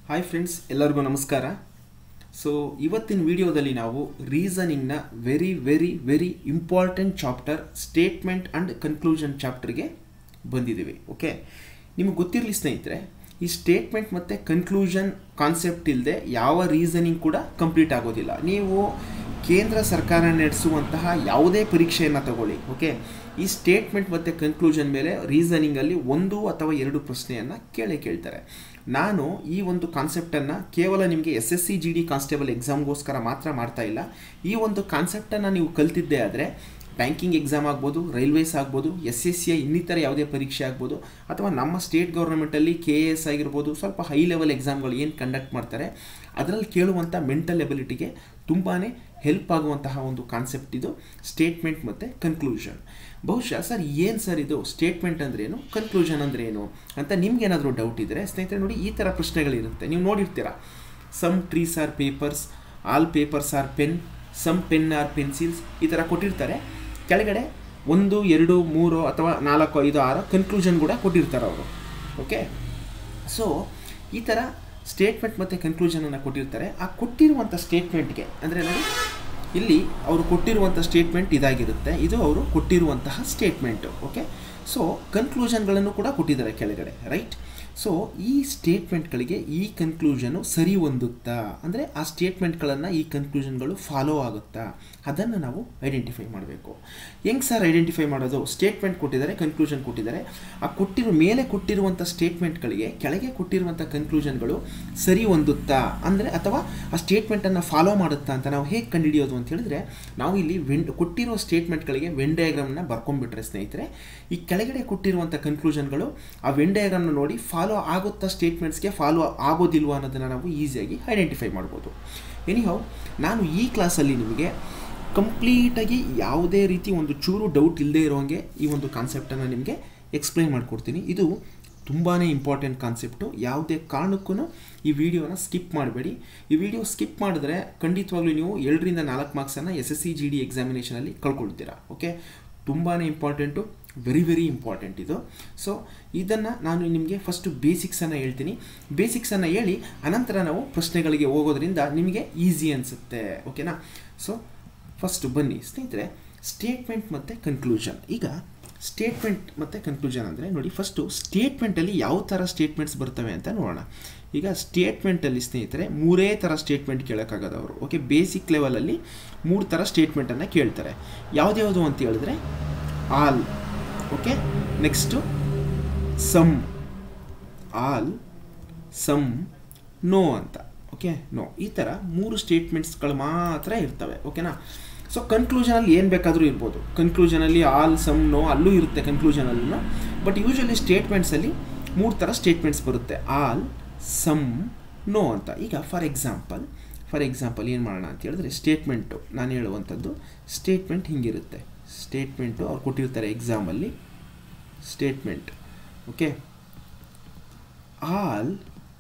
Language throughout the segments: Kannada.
ಹಾಯ್ ಫ್ರೆಂಡ್ಸ್ ಎಲ್ಲರಿಗೂ ನಮಸ್ಕಾರ ಸೊ ಇವತ್ತಿನ ವಿಡಿಯೋದಲ್ಲಿ ನಾವು ರೀಸನಿಂಗ್ನ very very very important chapter statement and conclusion ಚಾಪ್ಟರ್ಗೆ ಬಂದಿದ್ದೀವಿ ಓಕೆ ನಿಮಗೆ ಗೊತ್ತಿರಲಿ ಸ್ನೇಹಿತರೆ ಈ ಸ್ಟೇಟ್ಮೆಂಟ್ ಮತ್ತು ಕನ್ಕ್ಲೂಷನ್ ಕಾನ್ಸೆಪ್ಟ್ ಇಲ್ಲದೆ ಯಾವ ರೀಸನಿಂಗ್ ಕೂಡ ಕಂಪ್ಲೀಟ್ ಆಗೋದಿಲ್ಲ ನೀವು ಕೇಂದ್ರ ಸರ್ಕಾರ ನಡೆಸುವಂತಹ ಯಾವುದೇ ಪರೀಕ್ಷೆಯನ್ನು ತಗೊಳ್ಳಿ ಓಕೆ ಈ ಸ್ಟೇಟ್ಮೆಂಟ್ ಮತ್ತು ಕನ್ಕ್ಲೂಷನ್ ಮೇಲೆ ರೀಸನಿಂಗಲ್ಲಿ ಒಂದು ಅಥವಾ ಎರಡು ಪ್ರಶ್ನೆಯನ್ನು ಕೇಳೇ ಕೇಳ್ತಾರೆ ನಾನು ಈ ಒಂದು ಕಾನ್ಸೆಪ್ಟನ್ನು ಕೇವಲ ನಿಮಗೆ S S C G D constable ಎಕ್ಸಾಮ್ಗೋಸ್ಕರ ಮಾತ್ರ ಮಾಡ್ತಾ ಇಲ್ಲ ಈ ಒಂದು ಕಾನ್ಸೆಪ್ಟನ್ನು ನೀವು ಕಲ್ತಿದ್ದೇ ಆದರೆ ಬ್ಯಾಂಕಿಂಗ್ ಎಕ್ಸಾಮ್ ಆಗ್ಬೋದು ರೈಲ್ವೇಸ್ ಆಗ್ಬೋದು ಎಸ್ ಎಸ್ ಸಿ ಇನ್ನಿತರ ಯಾವುದೇ ಪರೀಕ್ಷೆ ಆಗ್ಬೋದು ಅಥವಾ ನಮ್ಮ ಸ್ಟೇಟ್ ಗೌರ್ಮೆಂಟಲ್ಲಿ ಕೆ ಎ ಎಸ್ ಆಗಿರ್ಬೋದು ಸ್ವಲ್ಪ ಹೈ ಲೆವೆಲ್ ಎಕ್ಸಾಮ್ಗಳು ಏನು ಕಂಡಕ್ಟ್ ಮಾಡ್ತಾರೆ ಅದರಲ್ಲಿ ಕೇಳುವಂಥ ಮೆಂಟಲ್ ಎಬಿಲಿಟಿಗೆ ತುಂಬಾ ಹೆಲ್ಪ್ ಆಗುವಂತಹ ಒಂದು ಕಾನ್ಸೆಪ್ಟ್ ಇದು ಸ್ಟೇಟ್ಮೆಂಟ್ ಮತ್ತು ಕನ್ಕ್ಲೂಷನ್ ಬಹುಶಃ ಸರ್ ಏನು ಸರ್ ಇದು ಸ್ಟೇಟ್ಮೆಂಟ್ ಅಂದ್ರೇನು ಕನ್ಕ್ಲೂಷನ್ ಅಂದ್ರೆ ಏನು ಅಂತ ನಿಮ್ಗೇನಾದರೂ ಡೌಟ್ ಇದ್ದರೆ ಸ್ನೇಹಿತರೆ ನೋಡಿ ಈ ಥರ ಪ್ರಶ್ನೆಗಳಿರುತ್ತೆ ನೀವು ನೋಡಿರ್ತೀರ some trees are papers all papers are pen some pen are pencils ಈ ಥರ ಕೊಟ್ಟಿರ್ತಾರೆ ಕೆಳಗಡೆ ಒಂದು ಎರಡು ಮೂರು ಅಥವಾ ನಾಲ್ಕು ಐದು ಆರು ಕನ್ಕ್ಲೂಷನ್ ಕೂಡ ಕೊಟ್ಟಿರ್ತಾರೆ ಅವರು ಓಕೆ ಸೊ ಈ ಥರ ಸ್ಟೇಟ್ಮೆಂಟ್ ಮತ್ತು ಕನ್ಕ್ಲೂಷನನ್ನು ಕೊಟ್ಟಿರ್ತಾರೆ ಆ ಕೊಟ್ಟಿರುವಂಥ ಸ್ಟೇಟ್ಮೆಂಟ್ಗೆ ಅಂದರೆ ನೋಡಿ ಇಲ್ಲಿ ಅವರು ಕೊಟ್ಟಿರುವಂಥ ಸ್ಟೇಟ್ಮೆಂಟ್ ಇದಾಗಿರುತ್ತೆ ಇದು ಅವರು ಕೊಟ್ಟಿರುವಂತಹ ಸ್ಟೇಟ್ಮೆಂಟು ಓಕೆ ಸೊ ಕನ್ಕ್ಲೂಷನ್ಗಳನ್ನು ಕೂಡ ಕೊಟ್ಟಿದ್ದಾರೆ ಕೆಳಗಡೆ ರೈಟ್ ಸೊ ಈ ಸ್ಟೇಟ್ಮೆಂಟ್ಗಳಿಗೆ ಈ ಕನ್ಕ್ಲೂಷನು ಸರಿ ಹೊಂದುತ್ತಾ ಅಂದರೆ ಆ ಸ್ಟೇಟ್ಮೆಂಟ್ಗಳನ್ನು ಈ ಕನ್ಕ್ಲೂಷನ್ಗಳು ಫಾಲೋ ಆಗುತ್ತಾ ಅದನ್ನು ನಾವು ಐಡೆಂಟಿಫೈ ಮಾಡಬೇಕು ಹೆಂಗೆ ಸರ್ ಐಡೆಂಟಿಫೈ ಮಾಡೋದು ಸ್ಟೇಟ್ಮೆಂಟ್ ಕೊಟ್ಟಿದ್ದಾರೆ ಕನ್ಕ್ಲೂಷನ್ ಕೊಟ್ಟಿದ್ದಾರೆ ಆ ಕೊಟ್ಟಿರೋ ಮೇಲೆ ಕೊಟ್ಟಿರುವಂಥ ಸ್ಟೇಟ್ಮೆಂಟ್ಗಳಿಗೆ ಕೆಳಗೆ ಕೊಟ್ಟಿರುವಂಥ ಕನ್ಕ್ಲೂಷನ್ಗಳು ಸರಿ ಹೊಂದುತ್ತಾ ಅಂದರೆ ಅಥವಾ ಆ ಸ್ಟೇಟ್ಮೆಂಟನ್ನು ಫಾಲೋ ಮಾಡುತ್ತಾ ಅಂತ ನಾವು ಹೇಗೆ ಕಂಡುಹಿಡಿಯೋದು ಅಂತ ಹೇಳಿದ್ರೆ ನಾವು ಇಲ್ಲಿ ವೆನ್ ಕೊಟ್ಟಿರೋ ಸ್ಟೇಟ್ಮೆಂಟ್ಗಳಿಗೆ ವೆನ್ ಡಯಾಗ್ರಾಮ್ನ ಬರ್ಕೊಂಡ್ಬಿಟ್ರೆ ಸ್ನೇಹಿತರೆ ಈ ಕೆಳಗಡೆ ಕೊಟ್ಟಿರುವಂಥ ಕನ್ಕ್ಲೂಷನ್ಗಳು ಆ ವೆನ್ ಡಯಾಗ್ರಾಮ್ನ ನೋಡಿ ಫಾಲೋ ಆಗುತ್ತಾ ಸ್ಟೇಟ್ಮೆಂಟ್ಸ್ಗೆ ಫಾಲೋ ಆಗೋದಿಲ್ವ ಅನ್ನೋದನ್ನು ನಾವು ಈಸಿಯಾಗಿ ಐಡೆಂಟಿಫೈ ಮಾಡ್ಬೋದು ಎನಿಹೌ ನಾನು ಈ ಕ್ಲಾಸಲ್ಲಿ ನಿಮಗೆ ಕಂಪ್ಲೀಟಾಗಿ ಯಾವುದೇ ರೀತಿ ಒಂದು ಚೂರು ಡೌಟ್ ಇಲ್ಲದೆ ಇರೋಂಗೆ ಈ ಒಂದು ಕಾನ್ಸೆಪ್ಟನ್ನು ನಿಮಗೆ ಎಕ್ಸ್ಪ್ಲೈನ್ ಮಾಡಿಕೊಡ್ತೀನಿ ಇದು ತುಂಬಾ ಇಂಪಾರ್ಟೆಂಟ್ ಕಾನ್ಸೆಪ್ಟು ಯಾವುದೇ ಕಾರಣಕ್ಕೂ ಈ ವಿಡಿಯೋನ ಸ್ಕಿಪ್ ಮಾಡಬೇಡಿ ಈ ವಿಡಿಯೋ ಸ್ಕಿಪ್ ಮಾಡಿದ್ರೆ ಖಂಡಿತವಾಗ್ಲೂ ನೀವು ಎರಡರಿಂದ ನಾಲ್ಕು ಮಾರ್ಕ್ಸನ್ನು S S C G D ಎಕ್ಸಾಮಿನೇಷನಲ್ಲಿ ಕಳ್ಕೊಳ್ತೀರಾ ಓಕೆ ತುಂಬಾ ಇಂಪಾರ್ಟೆಂಟು ವೆರಿ ವೆರಿ ಇಂಪಾರ್ಟೆಂಟ್ ಇದು ಸೊ ಇದನ್ನು ನಾನು ನಿಮಗೆ ಫಸ್ಟು ಬೇಸಿಕ್ಸನ್ನು ಹೇಳ್ತೀನಿ ಬೇಸಿಕ್ಸನ್ನು ಹೇಳಿ ಅನಂತರ ನಾವು ಪ್ರಶ್ನೆಗಳಿಗೆ ಹೋಗೋದ್ರಿಂದ ನಿಮಗೆ ಈಸಿ ಅನಿಸುತ್ತೆ ಓಕೆನಾ ಸೊ ಫಸ್ಟು ಬನ್ನಿ ಸ್ನೇಹಿತರೆ ಸ್ಟೇಟ್ಮೆಂಟ್ ಮತ್ತು ಕನ್ಕ್ಲೂಷನ್ ಈಗ ಸ್ಟೇಟ್ಮೆಂಟ್ ಮತ್ತು ಕನ್ಕ್ಲೂಷನ್ ಅಂದರೆ ನೋಡಿ ಫಸ್ಟು ಸ್ಟೇಟ್ಮೆಂಟಲ್ಲಿ ಯಾವ ಥರ ಸ್ಟೇಟ್ಮೆಂಟ್ಸ್ ಬರ್ತವೆ ಅಂತ ನೋಡೋಣ ಈಗ ಸ್ಟೇಟ್ಮೆಂಟಲ್ಲಿ ಸ್ನೇಹಿತರೆ ಮೂರೇ ಥರ ಸ್ಟೇಟ್ಮೆಂಟ್ ಕೇಳೋಕ್ಕಾಗೋದು ಅವರು ಓಕೆ ಬೇಸಿಕ್ ಲೆವೆಲಲ್ಲಿ ಮೂರು ಥರ ಸ್ಟೇಟ್ಮೆಂಟನ್ನು ಕೇಳ್ತಾರೆ ಯಾವ್ದ್ಯಾವುದು ಅಂತ ಹೇಳಿದ್ರೆ all okay next some all some no ಅಂತ ಓಕೆ ನೋ ಈ ಥರ ಮೂರು ಸ್ಟೇಟ್ಮೆಂಟ್ಸ್ಗಳು ಮಾತ್ರ ಇರ್ತವೆ ಓಕೆನಾ ಸೊ ಕನ್ಕ್ಲೂಷನಲ್ಲಿ ಏನು ಬೇಕಾದರೂ ಇರ್ಬೋದು ಕನ್ಕ್ಲೂಷನಲ್ಲಿ ಆಲ್ ಸಮ್ ನೋ ಅಲ್ಲೂ ಇರುತ್ತೆ ಕನ್ಕ್ಲೂಷನಲ್ಲೂ ಬಟ್ ಯೂಶಲಿ ಸ್ಟೇಟ್ಮೆಂಟ್ಸಲ್ಲಿ ಮೂರು ಥರ ಸ್ಟೇಟ್ಮೆಂಟ್ಸ್ ಬರುತ್ತೆ ಆಲ್ ಸಮ್ ನೋ ಅಂತ ಈಗ ಫಾರ್ ಎಕ್ಸಾಂಪಲ್ ಫಾರ್ ಎಕ್ಸಾಂಪಲ್ ಏನು ಮಾಡೋಣ ಅಂತ ಹೇಳಿದ್ರೆ ಸ್ಟೇಟ್ಮೆಂಟು ನಾನು ಹೇಳುವಂಥದ್ದು ಸ್ಟೇಟ್ಮೆಂಟ್ ಹಿಂಗಿರುತ್ತೆ ಸ್ಟೇಟ್ಮೆಂಟು ಅವ್ರು ಕೊಟ್ಟಿರ್ತಾರೆ ಎಕ್ಸಾಮಲ್ಲಿ statement okay all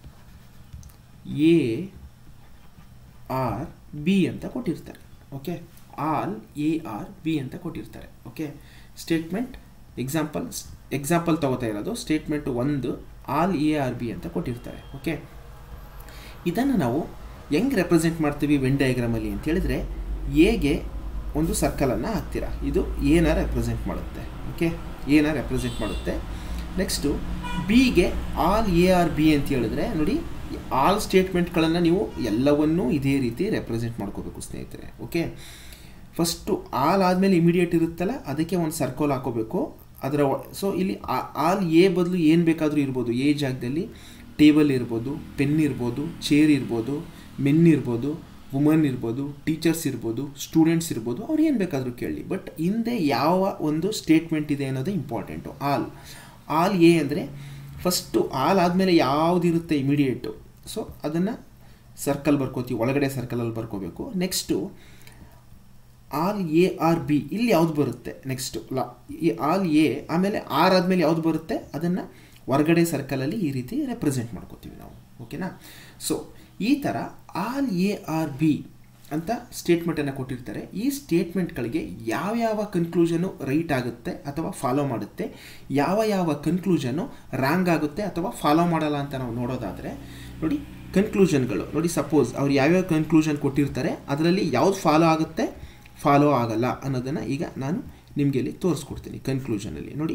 A are B ಅಂತ ಕೊಟ್ಟಿರ್ತಾರೆ okay all A are B ಅಂತ ಕೊಟ್ಟಿರ್ತಾರೆ ಓಕೆ ಸ್ಟೇಟ್ಮೆಂಟ್ ಎಕ್ಸಾಂಪಲ್ ಎಕ್ಸಾಂಪಲ್ ತಗೋತಾ ಇರೋದು ಸ್ಟೇಟ್ಮೆಂಟ್ ಒಂದು ಆಲ್ ಎ ಆರ್ ಬಿ ಅಂತ ಕೊಟ್ಟಿರ್ತಾರೆ ಓಕೆ ಇದನ್ನು ನಾವು ಹೆಂಗೆ ರೆಪ್ರೆಸೆಂಟ್ ಮಾಡ್ತೀವಿ ವೆನ್ ಡಯಾಗ್ರಾಮಲ್ಲಿ ಅಂತ ಹೇಳಿದ್ರೆ ಎಗೆ ಒಂದು ಸರ್ಕಲನ್ನು ಹಾಕ್ತೀರಾ ಇದು ಎನ ರೆಪ್ರೆಸೆಂಟ್ ಮಾಡುತ್ತೆ ಓಕೆ ಎನ ರೆಪ್ರೆಸೆಂಟ್ ಮಾಡುತ್ತೆ ನೆಕ್ಸ್ಟು ಬಿಗೆ ಆಲ್ ಎ ಆರ್ ಬಿ ಅಂತ ಹೇಳಿದ್ರೆ ನೋಡಿ ಆಲ್ ಸ್ಟೇಟ್ಮೆಂಟ್ಗಳನ್ನು ನೀವು ಎಲ್ಲವನ್ನೂ ಇದೇ ರೀತಿ ರೆಪ್ರೆಸೆಂಟ್ ಮಾಡ್ಕೋಬೇಕು ಸ್ನೇಹಿತರೆ ಓಕೆ ಫಸ್ಟು ಆಲ್ ಆದಮೇಲೆ ಇಮಿಡಿಯೇಟ್ ಇರುತ್ತಲ್ಲ ಅದಕ್ಕೆ ಒಂದು ಸರ್ಕಲ್ ಹಾಕೋಬೇಕು ಅದರ ಸೊ ಇಲ್ಲಿ ಆಲ್ ಎ ಬದಲು ಏನು ಬೇಕಾದರೂ ಇರ್ಬೋದು ಎ ಜಾಗದಲ್ಲಿ ಟೇಬಲ್ ಇರ್ಬೋದು ಪೆನ್ ಇರ್ಬೋದು ಚೇರ್ ಇರ್ಬೋದು ಮೆನ್ ಇರ್ಬೋದು ವುಮನ್ ಇರ್ಬೋದು ಟೀಚರ್ಸ್ ಇರ್ಬೋದು ಸ್ಟೂಡೆಂಟ್ಸ್ ಇರ್ಬೋದು ಅವ್ರು ಏನು ಬೇಕಾದರೂ ಕೇಳಿ ಬಟ್ ಹಿಂದೆ ಯಾವ ಒಂದು ಸ್ಟೇಟ್ಮೆಂಟ್ ಇದೆ ಅನ್ನೋದು ಇಂಪಾರ್ಟೆಂಟು ಆಲ್ ಆಲ್ ಎ ಅಂದರೆ ಫಸ್ಟು ಆಲ್ ಆದಮೇಲೆ ಯಾವುದಿರುತ್ತೆ ಇಮಿಡಿಯೇಟು ಸೊ ಅದನ್ನು ಸರ್ಕಲ್ ಬರ್ಕೋತೀವಿ ಒಳಗಡೆ ಸರ್ಕಲಲ್ಲಿ ಬರ್ಕೋಬೇಕು next all A are B ಇಲ್ಲಿ ಯಾವ್ದು ಬರುತ್ತೆ ನೆಕ್ಸ್ಟು ಲಾ ಈ ಆಲ್ ಎ ಆಮೇಲೆ ಆರ್ ಆದಮೇಲೆ ಯಾವ್ದು ಬರುತ್ತೆ ಅದನ್ನು ಹೊರಗಡೆ ಸರ್ಕಲಲ್ಲಿ ಈ ರೀತಿ ರೆಪ್ರೆಸೆಂಟ್ ಮಾಡ್ಕೋತೀವಿ ನಾವು ಓಕೆನಾ ಸೊ ಈ ಥರ ಆಲ್ ಎ ಆರ್ ಬಿ ಅಂತ ಸ್ಟೇಟ್ಮೆಂಟನ್ನು ಕೊಟ್ಟಿರ್ತಾರೆ ಈ ಸ್ಟೇಟ್ಮೆಂಟ್ಗಳಿಗೆ ಯಾವ್ಯಾವ ಕನ್ಕ್ಲೂಷನು ರೈಟ್ ಆಗುತ್ತೆ ಅಥವಾ ಫಾಲೋ ಮಾಡುತ್ತೆ ಯಾವ ಯಾವ ಕನ್ಕ್ಲೂಷನು ರಾಂಗ್ ಆಗುತ್ತೆ ಅಥವಾ ಫಾಲೋ ಮಾಡಲ್ಲ ಅಂತ ನಾವು ನೋಡೋದಾದರೆ ನೋಡಿ ಕನ್ಕ್ಲೂಷನ್ಗಳು ನೋಡಿ ಸಪೋಸ್ ಅವ್ರು ಯಾವ್ಯಾವ ಕನ್ಕ್ಲೂಷನ್ ಕೊಟ್ಟಿರ್ತಾರೆ ಅದರಲ್ಲಿ ಯಾವ್ದು ಫಾಲೋ ಆಗುತ್ತೆ ಫಾಲೋ ಆಗಲ್ಲ ಅನ್ನೋದನ್ನು ಈಗ ನಾನು ನಿಮಗೆ ಇಲ್ಲಿ ತೋರಿಸ್ಕೊಡ್ತೀನಿ ಕನ್ಕ್ಲೂಷನಲ್ಲಿ ನೋಡಿ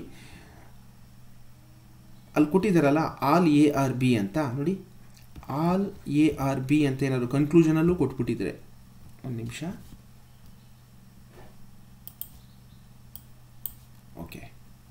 ಅಲ್ಲಿ ಕೊಟ್ಟಿದ್ದಾರಲ್ಲ ಆಲ್ ಎ ಆರ್ ಬಿ ಅಂತ ನೋಡಿ ಆಲ್ ಎ ಆರ್ ಬಿ ಅಂತ ಏನಾದ್ರು ಕನ್ಕ್ಲೂಷನಲ್ಲೂ ಕೊಟ್ಬಿಟ್ಟಿದ್ರೆ ಒಂದು ನಿಮಿಷ okay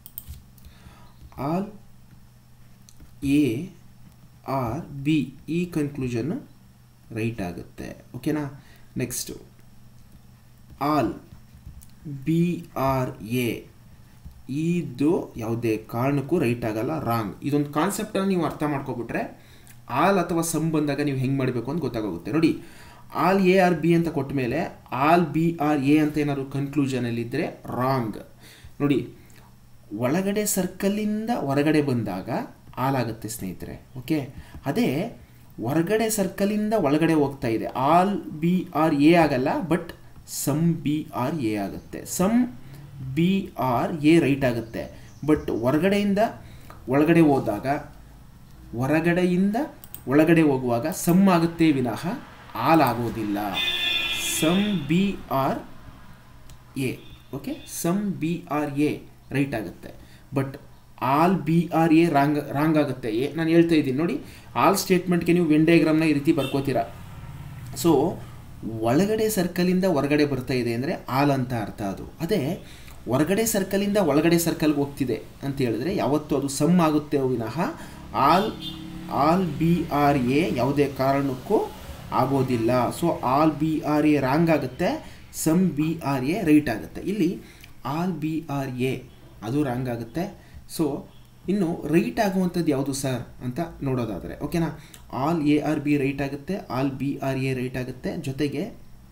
all A are B ಈ ಕನ್ಕ್ಲೂಷನ್ನು ರೈಟ್ ಆಗುತ್ತೆ ಓಕೆನಾ next all B are A ಇದು ಯಾವುದೇ ಕಾರಣಕ್ಕೂ ರೈಟ್ ಆಗಲ್ಲ ರಾಂಗ್ ಇದೊಂದು ಕಾನ್ಸೆಪ್ಟನ್ನು ನೀವು ಅರ್ಥ ಮಾಡ್ಕೊಬಿಟ್ರೆ ಆಲ್ ಅಥವಾ ಸಮ್ ಬಂದಾಗ ನೀವು ಹೆಂಗೆ ಮಾಡಬೇಕು ಅಂತ ಗೊತ್ತಾಗುತ್ತೆ ನೋಡಿ ಆಲ್ ಎ ಆರ್ ಬಿ ಅಂತ ಕೊಟ್ಟ ಮೇಲೆ ಆಲ್ ಬಿ ಆರ್ ಎ ಅಂತ ಏನಾದ್ರು ಕನ್ಕ್ಲೂಷನಲ್ಲಿದ್ದರೆ ರಾಂಗ್ ನೋಡಿ ಒಳಗಡೆ ಸರ್ಕಲ್ಲಿಂದ ಹೊರಗಡೆ ಬಂದಾಗ ಆಲ್ ಆಗುತ್ತೆ ಸ್ನೇಹಿತರೆ ಓಕೆ ಅದೇ ಹೊರಗಡೆ ಸರ್ಕಲಿಂದ ಒಳಗಡೆ ಹೋಗ್ತಾ ಇದೆ ಆಲ್ ಬಿ ಆರ್ ಎ ಆಗಲ್ಲ but some B are A ಆಗುತ್ತೆ some B are A right ಆಗುತ್ತೆ ಬಟ್ ಹೊರಗಡೆಯಿಂದ ಒಳಗಡೆ ಹೋದಾಗ ಹೊರಗಡೆಯಿಂದ ಒಳಗಡೆ ಹೋಗುವಾಗ ಸಮ್ ಆಗುತ್ತೆ ವಿನಃ ಆಲ್ ಆಗೋದಿಲ್ಲ some B are A okay some B are A right ಆಗುತ್ತೆ but all B are A wrong wrong ಆಗುತ್ತೆ ಎ ನಾನು ಹೇಳ್ತಾ ಇದ್ದೀನಿ ನೋಡಿ ಆಲ್ ಸ್ಟೇಟ್ಮೆಂಟ್ಗೆ ನೀವು ವೆನ್ ಡಯಾಗ್ರಾಮ್ನ ಈ ರೀತಿ ಬರ್ಕೋತೀರಾ ಸೊ ಒಳಗಡೆ ಸರ್ಕಲಿಂದ ಹೊರಗಡೆ ಬರ್ತಾ ಇದೆ ಅಂದರೆ ಆಲ್ ಅಂತ ಅರ್ಥ ಅದು ಅದೇ ಹೊರಗಡೆ ಸರ್ಕಲಿಂದ ಒಳಗಡೆ ಸರ್ಕಲ್ಗೆ ಹೋಗ್ತಿದೆ ಅಂತ ಹೇಳಿದ್ರೆ ಯಾವತ್ತೂ ಅದು ಸಮ್ ಆಗುತ್ತೆ ವಿನಃ all all B are A ಯಾವುದೇ ಕಾರಣಕ್ಕೂ ಆಗೋದಿಲ್ಲ so all B are A wrong ಆಗುತ್ತೆ some B are A right ಆಗುತ್ತೆ ಇಲ್ಲಿ ಆಲ್ ಬಿ ಆರ್ ಎ ಅದು ರಾಂಗ್ ಆಗುತ್ತೆ ಸೊ ಇನ್ನು ರೈಟ್ ಆಗುವಂಥದ್ದು ಯಾವುದು ಸರ್ ಅಂತ ನೋಡೋದಾದರೆ ಓಕೆನಾ all A are B right ಆಗುತ್ತೆ all B are A right ಆಗುತ್ತೆ ಜೊತೆಗೆ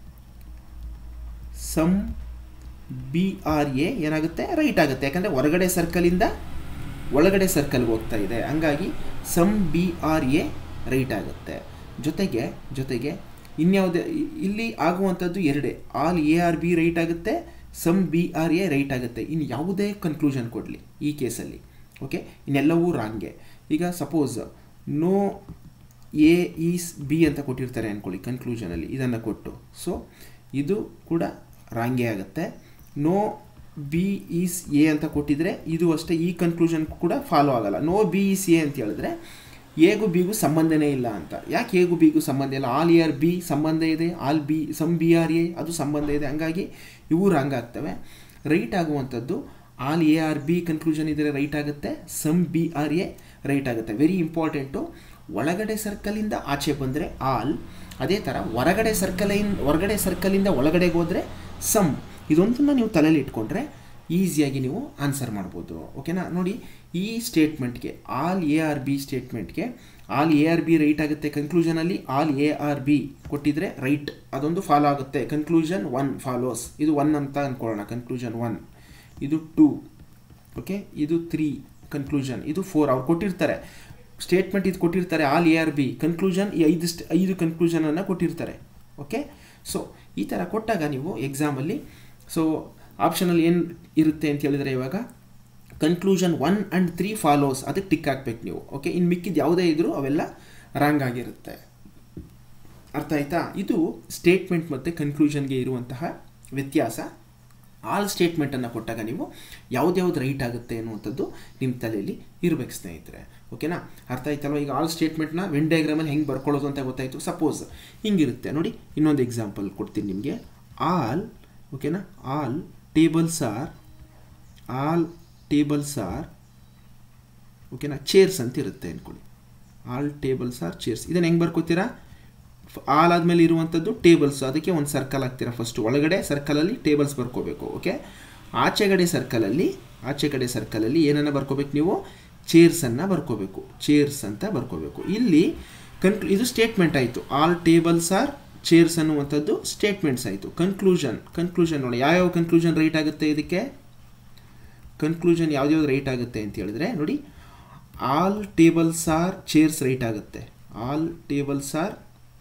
ಸಮ್ ಬಿ ಆರ್ ಎ ಏನಾಗುತ್ತೆ ರೈಟ್ ಆಗುತ್ತೆ ಯಾಕಂದರೆ ಹೊರಗಡೆ ಸರ್ಕಲಿಂದ ಒಳಗಡೆ ಸರ್ಕಲ್ಗೆ ಹೋಗ್ತಾ ಇದೆ ಹಂಗಾಗಿ some B are A right ಆಗುತ್ತೆ ಜೊತೆಗೆ ಜೊತೆಗೆ ಇನ್ಯಾವುದೇ ಇಲ್ಲಿ ಆಗುವಂಥದ್ದು ಎರಡೇ all A are B right ಆಗುತ್ತೆ some B are A right ಆಗುತ್ತೆ ಇನ್ನು ಯಾವುದೇ ಕನ್ಕ್ಲೂಷನ್ ಕೊಡಲಿ ಈ ಕೇಸಲ್ಲಿ ಓಕೆ ಇನ್ನೆಲ್ಲವೂ ರಾಂಗೆ ಈಗ suppose no A is B ಅಂತ ಕೊಟ್ಟಿರ್ತಾರೆ ಅಂದ್ಕೊಳ್ಳಿ ಕನ್ಕ್ಲೂಷನಲ್ಲಿ ಇದನ್ನು ಕೊಟ್ಟು ಸೊ ಇದು ಕೂಡ ರಾಂಗೇ ಆಗುತ್ತೆ ನೋ ಬಿ ಈಸ್ ಎ ಅಂತ ಕೊಟ್ಟಿದ್ರೆ ಇದು ಅಷ್ಟೇ ಈ ಕನ್ಕ್ಲೂಷನ್ ಕೂಡ ಫಾಲೋ ಆಗಲ್ಲ ನೋ ಬಿ ಈಸ್ ಎ ಅಂತ ಹೇಳಿದ್ರೆ ಎಗೂ ಬಿಗೂ ಸಂಬಂಧನೇ ಇಲ್ಲ ಅಂತ ಯಾಕೆ ಎಗೂ ಬಿಗೂ ಸಂಬಂಧ ಇಲ್ಲ ಆಲ್ ಎ ಆರ್ ಬಿ ಸಂಬಂಧ ಇದೆ all B some B are A ಅದು ಸಂಬಂಧ ಇದೆ ಹಂಗಾಗಿ ಇವು ರಾಂಗ್ ಆಗ್ತವೆ ರೈಟ್ ಆಗುವಂಥದ್ದು all A are B conclusion ಇದ್ದರೆ ರೈಟ್ ಆಗುತ್ತೆ some B are A right ಆಗುತ್ತೆ ವೆರಿ ಇಂಪಾರ್ಟೆಂಟು ಒಳಗಡೆ ಸರ್ಕಲಿಂದ ಆಚೆ ಬಂದರೆ ಆಲ್ ಅದೇ ಥರ ಹೊರಗಡೆ ಸರ್ಕಲಿಂದ ಹೊರಗಡೆ ಸರ್ಕಲಿಂದ ಒಳಗಡೆಗೆ ಹೋದರೆ ಸಮ್ ಇದೊಂದನ್ನು ನೀವು ತಲೆಯಲ್ಲಿ ಇಟ್ಕೊಂಡ್ರೆ ಈಸಿಯಾಗಿ ನೀವು ಆನ್ಸರ್ ಮಾಡ್ಬೋದು ಓಕೆನಾ ನೋಡಿ ಈ ಸ್ಟೇಟ್ಮೆಂಟ್ಗೆ ಆಲ್ ಎ ಆರ್ ಬಿ ಸ್ಟೇಟ್ಮೆಂಟ್ಗೆ all A are B right ಆಗುತ್ತೆ ಕನ್ಕ್ಲೂಷನಲ್ಲಿ ಆಲ್ ಎ ಆರ್ ಬಿ ಕೊಟ್ಟಿದ್ರೆ ರೈಟ್ ಅದೊಂದು ಫಾಲೋ ಆಗುತ್ತೆ ಕನ್ಕ್ಲೂಷನ್ ಒನ್ ಫಾಲೋಸ್ ಇದು ಒನ್ ಅಂತ ಅಂದ್ಕೊಳ್ಳೋಣ ಕನ್ಕ್ಲೂಷನ್ ಒನ್ ಇದು ಟೂ ಓಕೆ ಇದು ತ್ರೀ ಕನ್ಕ್ಲೂಷನ್ ಇದು ಫೋರ್ ಅವ್ರು ಕೊಟ್ಟಿರ್ತಾರೆ ಸ್ಟೇಟ್ಮೆಂಟ್ ಇದು ಕೊಟ್ಟಿರ್ತಾರೆ all A are B conclusion ಈ ಐದು ಸ್ಟ್ ಐದು ಕನ್ಕ್ಲೂಷನನ್ನು ಕೊಟ್ಟಿರ್ತಾರೆ ಓಕೆ ಸೊ ಈ ಥರ ಕೊಟ್ಟಾಗ ನೀವು ಎಕ್ಸಾಮಲ್ಲಿ ಸೊ ಆಪ್ಷನಲ್ಲಿ ಏನು ಇರುತ್ತೆ ಅಂತ ಹೇಳಿದರೆ ಇವಾಗ conclusion one and three follows ಅದಕ್ಕೆ ಟಿಕ್ ಹಾಕ್ಬೇಕು ನೀವು ಓಕೆ ಇನ್ನು ಮಿಕ್ಕಿದ ಯಾವುದೇ ಇದ್ದರೂ ಅವೆಲ್ಲ ರಾಂಗ್ ಆಗಿರುತ್ತೆ ಅರ್ಥ ಆಯ್ತಾ ಇದು ಸ್ಟೇಟ್ಮೆಂಟ್ ಮತ್ತು ಕನ್ಕ್ಲೂಷನ್ಗೆ ಇರುವಂತಹ ವ್ಯತ್ಯಾಸ ಆಲ್ ಸ್ಟೇಟ್ಮೆಂಟನ್ನು ಕೊಟ್ಟಾಗ ನೀವು ಯಾವ್ದ್ಯಾವ್ದು ರೈಟ್ ಆಗುತ್ತೆ ಅನ್ನುವಂಥದ್ದು ನಿಮ್ಮ ತಲೆಯಲ್ಲಿ ಇರಬೇಕು ಸ್ನೇಹಿತರೆ ಓಕೆನಾ ಅರ್ಥ ಆಯ್ತಲ್ವ ಈಗ ಆಲ್ ಸ್ಟೇಟ್ಮೆಂಟ್ನ ವೆನ್ ಡಯಾಗ್ರಾಮಲ್ಲಿ ಹೆಂಗೆ ಬರ್ಕೊಳ್ಳೋದು ಅಂತ ಗೊತ್ತಾಯಿತು ಸಪೋಸ್ ಹಿಂಗಿರುತ್ತೆ ನೋಡಿ ಇನ್ನೊಂದು ಎಕ್ಸಾಂಪಲ್ ಕೊಡ್ತೀನಿ ನಿಮಗೆ ಆಲ್ ಓಕೆನಾ all tables are all tables are ಓಕೆನಾ ಚೇರ್ಸ್ ಅಂತ ಇರುತ್ತೆ ಅಂದ್ಕೊಳ್ಳಿ ಆಲ್ ಟೇಬಲ್ಸ್ ಆರ್ ಚೇರ್ಸ್ ಇದನ್ನು ಹೆಂಗೆ ಬರ್ಕೋತೀರಾ ಆಲ್ ಆದಮೇಲೆ ಇರುವಂಥದ್ದು ಟೇಬಲ್ಸ್ ಅದಕ್ಕೆ ಒಂದು ಸರ್ಕಲ್ ಹಾಕ್ತೀರಾ ಫಸ್ಟ್ ಒಳಗಡೆ ಸರ್ಕಲಲ್ಲಿ ಟೇಬಲ್ಸ್ ಬರ್ಕೋಬೇಕು ಓಕೆ ಆಚೆಗಡೆ ಸರ್ಕಲಲ್ಲಿ ಆಚೆಗಡೆ ಸರ್ಕಲಲ್ಲಿ ಏನನ್ನು ಬರ್ಕೋಬೇಕು ನೀವು ಚೇರ್ಸನ್ನು ಬರ್ಕೋಬೇಕು ಚೇರ್ಸ್ ಅಂತ ಬರ್ಕೋಬೇಕು ಇಲ್ಲಿ ಕನ್ಕ್ಲೂ ಇದು ಸ್ಟೇಟ್ಮೆಂಟ್ ಆಯಿತು ಆಲ್ ಟೇಬಲ್ಸ್ ಆರ್ ಚೇರ್ಸ್ ಅನ್ನುವಂಥದ್ದು ಸ್ಟೇಟ್ಮೆಂಟ್ಸ್ ಆಯಿತು ಕನ್ಕ್ಲೂಷನ್ ಕನ್ಕ್ಲೂಷನ್ ನೋಡಿ ಯಾವ್ಯಾವ ಕನ್ಕ್ಲೂಷನ್ ರೈಟ್ ಆಗುತ್ತೆ ಇದಕ್ಕೆ ಕನ್ಕ್ಲೂಷನ್ ಯಾವ್ದ್ಯಾವ್ದು ರೈಟ್ ಆಗುತ್ತೆ ಅಂತ ಹೇಳಿದ್ರೆ ನೋಡಿ all tables are chairs right ಆಗುತ್ತೆ ಆಲ್ ಟೇಬಲ್ಸ್ ಆರ್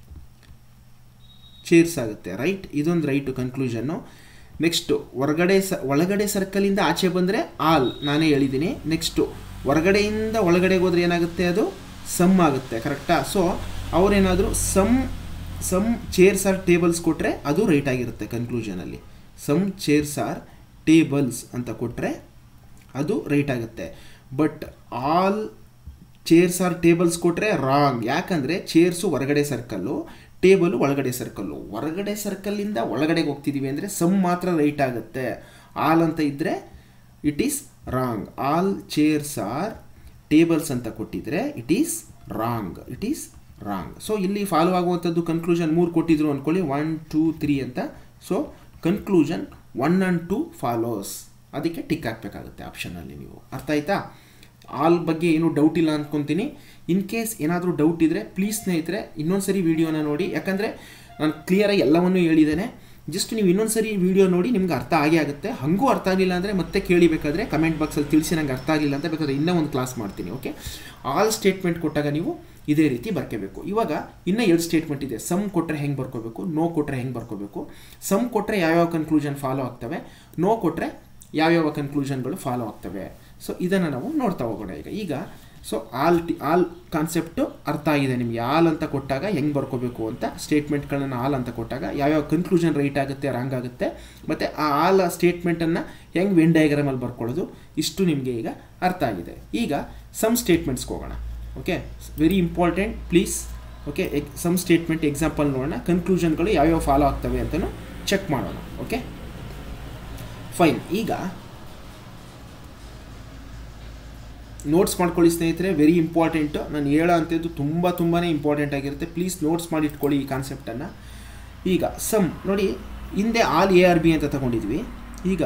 ಚೇರ್ಸ್ ಆಗುತ್ತೆ ರೈಟ್ ಇದೊಂದು ರೈಟು ಕನ್ಕ್ಲೂಷನ್ನು ನೆಕ್ಸ್ಟು ಹೊರಗಡೆ ಸ ಒಳಗಡೆ ಸರ್ಕಲಿಂದ ಆಚೆ ಬಂದರೆ ಆಲ್ ನಾನೇ ಹೇಳಿದ್ದೀನಿ ನೆಕ್ಸ್ಟು ಹೊರಗಡೆಯಿಂದ ಒಳಗಡೆಗೆ ಹೋದ್ರೆ ಏನಾಗುತ್ತೆ ಅದು ಸಮ್ ಆಗುತ್ತೆ ಕರೆಕ್ಟಾ ಸೊ ಅವರೇನಾದರೂ some some chairs are tables ಕೊಟ್ಟರೆ ಅದು ರೈಟ್ ಆಗಿರುತ್ತೆ ಕನ್ಕ್ಲೂಷನಲ್ಲಿ ಸಮ್ ಚೇರ್ಸ್ ಆರ್ ಟೇಬಲ್ಸ್ ಅಂತ ಕೊಟ್ಟರೆ ಅದು ರೈಟ್ ಆಗುತ್ತೆ but all chairs are tables ಕೊಟ್ಟರೆ ರಾಂಗ್ ಯಾಕಂದರೆ ಚೇರ್ಸು ಹೊರಗಡೆ ಸರ್ಕಲ್ಲು ಟೇಬಲು ಒಳಗಡೆ ಸರ್ಕಲ್ಲು ಹೊರಗಡೆ ಸರ್ಕಲ್ಲಿಂದ ಒಳಗಡೆಗೆ ಹೋಗ್ತಿದ್ದೀವಿ ಅಂದರೆ ಸಮ್ ಮಾತ್ರ ರೈಟ್ ಆಗುತ್ತೆ ಆಲ್ ಅಂತ ಇದ್ದರೆ it is wrong all chairs are tables ಅಂತ ಕೊಟ್ಟಿದ್ರೆ it is wrong it is wrong so ಇಲ್ಲಿ ಫಾಲೋ ಆಗುವಂಥದ್ದು ಕನ್ಕ್ಲೂಷನ್ ಮೂರು ಕೊಟ್ಟಿದ್ರು ಅಂದ್ಕೊಳ್ಳಿ ಒನ್ ಟೂ ತ್ರೀ ಅಂತ so conclusion one and two follows ಅದಕ್ಕೆ ಟಿಕ್ ಹಾಕಬೇಕಾಗುತ್ತೆ ಆಪ್ಷನಲ್ಲಿ ನೀವು ಅರ್ಥ ಆಯ್ತಾ ಆಲ್ ಬಗ್ಗೆ ಏನೂ ಡೌಟ್ ಇಲ್ಲ ಅಂದ್ಕೊತೀನಿ ಇನ್ ಕೇಸ್ ಏನಾದರೂ ಡೌಟ್ ಇದ್ದರೆ ಪ್ಲೀಸ್ ಸ್ನೇಹಿತರೆ ಇನ್ನೊಂದು ಸರಿ ವೀಡಿಯೋನ ನೋಡಿ ಯಾಕಂದರೆ ನಾನು ಕ್ಲಿಯರಾಗಿ ಎಲ್ಲವನ್ನೂ ಹೇಳಿದ್ದೇನೆ ಜಸ್ಟ್ ನೀವು ಇನ್ನೊಂದು ಸರಿ ವೀಡಿಯೋ ನೋಡಿ ನಿಮ್ಗೆ ಅರ್ಥ ಆಗೇ ಆಗುತ್ತೆ ಹಾಗೂ ಅರ್ಥ ಆಗಲಿಲ್ಲ ಅಂದರೆ ಮತ್ತೆ ಕೇಳಿಬೇಕಾದ್ರೆ ಕಮೆಂಟ್ ಬಾಕ್ಸಲ್ಲಿ ತಿಳಿಸಿ ನಂಗೆ ಅರ್ಥ ಆಗಲಿಲ್ಲ ಅಂತ ಬೇಕಾದ್ರೆ ಇನ್ನೂ ಒಂದು ಕ್ಲಾಸ್ ಮಾಡ್ತೀನಿ ಓಕೆ ಆಲ್ ಸ್ಟೇಟ್ಮೆಂಟ್ ಕೊಟ್ಟಾಗ ನೀವು ಇದೇ ರೀತಿ ಬರ್ಕೋಬೇಕು ಇವಾಗ ಇನ್ನೂ ಎರಡು ಸ್ಟೇಟ್ಮೆಂಟ್ ಇದೆ ಸಮ್ ಕೊಟ್ಟರೆ ಹೆಂಗೆ ಬರ್ಕೋಬೇಕು ನೋ ಕೊಟ್ಟರೆ ಹೆಂಗೆ ಬರ್ಕೋಬೇಕು ಸಮ್ ಕೊಟ್ಟರೆ ಯಾವ್ಯಾವ ಕನ್ಕ್ಲೂಷನ್ ಫಾಲೋ ಆಗ್ತವೆ ನೋ ಕೊಟ್ಟರೆ ಯಾವ್ಯಾವ ಕನ್ಕ್ಲೂಷನ್ಗಳು ಫಾಲೋ ಆಗ್ತವೆ ಸೊ ಇದನ್ನು ನಾವು ನೋಡ್ತಾ ಹೋಗೋಣ ಈಗ ಈಗ so all T all concept ಅರ್ಥ ಆಗಿದೆ ನಿಮಗೆ ಆಲ್ ಅಂತ ಕೊಟ್ಟಾಗ ಹೆಂಗೆ ಬರ್ಕೋಬೇಕು ಅಂತ ಸ್ಟೇಟ್ಮೆಂಟ್ಗಳನ್ನು ಆಲ್ ಅಂತ ಕೊಟ್ಟಾಗ ಯಾವ್ಯಾವ ಕನ್ಕ್ಲೂಷನ್ ರೈಟ್ ಆಗುತ್ತೆ ರಾಂಗ್ ಆಗುತ್ತೆ ಮತ್ತು ಆ ಆಲ್ ಸ್ಟೇಟ್ಮೆಂಟನ್ನು ಹೆಂಗೆ ವೆನ್ ಡಯಾಗ್ರಾಮಲ್ಲಿ ಬರ್ಕೊಳ್ಳೋದು ಇಷ್ಟು ನಿಮಗೆ ಈಗ ಅರ್ಥ ಆಗಿದೆ ಈಗ ಸಮ್ ಸ್ಟೇಟ್ಮೆಂಟ್ಸ್ಗೆ ಹೋಗೋಣ okay very important please okay ಎಕ್ ಸಮ್ ಸ್ಟೇಟ್ಮೆಂಟ್ ಎಕ್ಸಾಂಪಲ್ ನೋಡೋಣ ಕನ್ಕ್ಲೂಷನ್ಗಳು ಯಾವ್ಯಾವ ಫಾಲೋ ಆಗ್ತವೆ ಅಂತಲೂ ಚೆಕ್ ಮಾಡೋಣ ಓಕೆ ಫೈನ್ ಈಗ ನೋಟ್ಸ್ ಮಾಡ್ಕೊಳ್ಳಿ ಸ್ನೇಹಿತರೆ ವೆರಿ ಇಂಪಾರ್ಟೆಂಟು ನಾನು ಹೇಳೋ ಅಂಥದ್ದು ತುಂಬ ತುಂಬಾ ಇಂಪಾರ್ಟೆಂಟ್ ಆಗಿರುತ್ತೆ ಪ್ಲೀಸ್ ನೋಟ್ಸ್ ಮಾಡಿ ಇಟ್ಕೊಳ್ಳಿ ಈ ಕಾನ್ಸೆಪ್ಟನ್ನು ಈಗ ಸಮ್ ನೋಡಿ ಹಿಂದೆ ಆಲ್ ಎ ಆರ್ ಬಿ ಅಂತ ತಗೊಂಡಿದ್ವಿ ಈಗ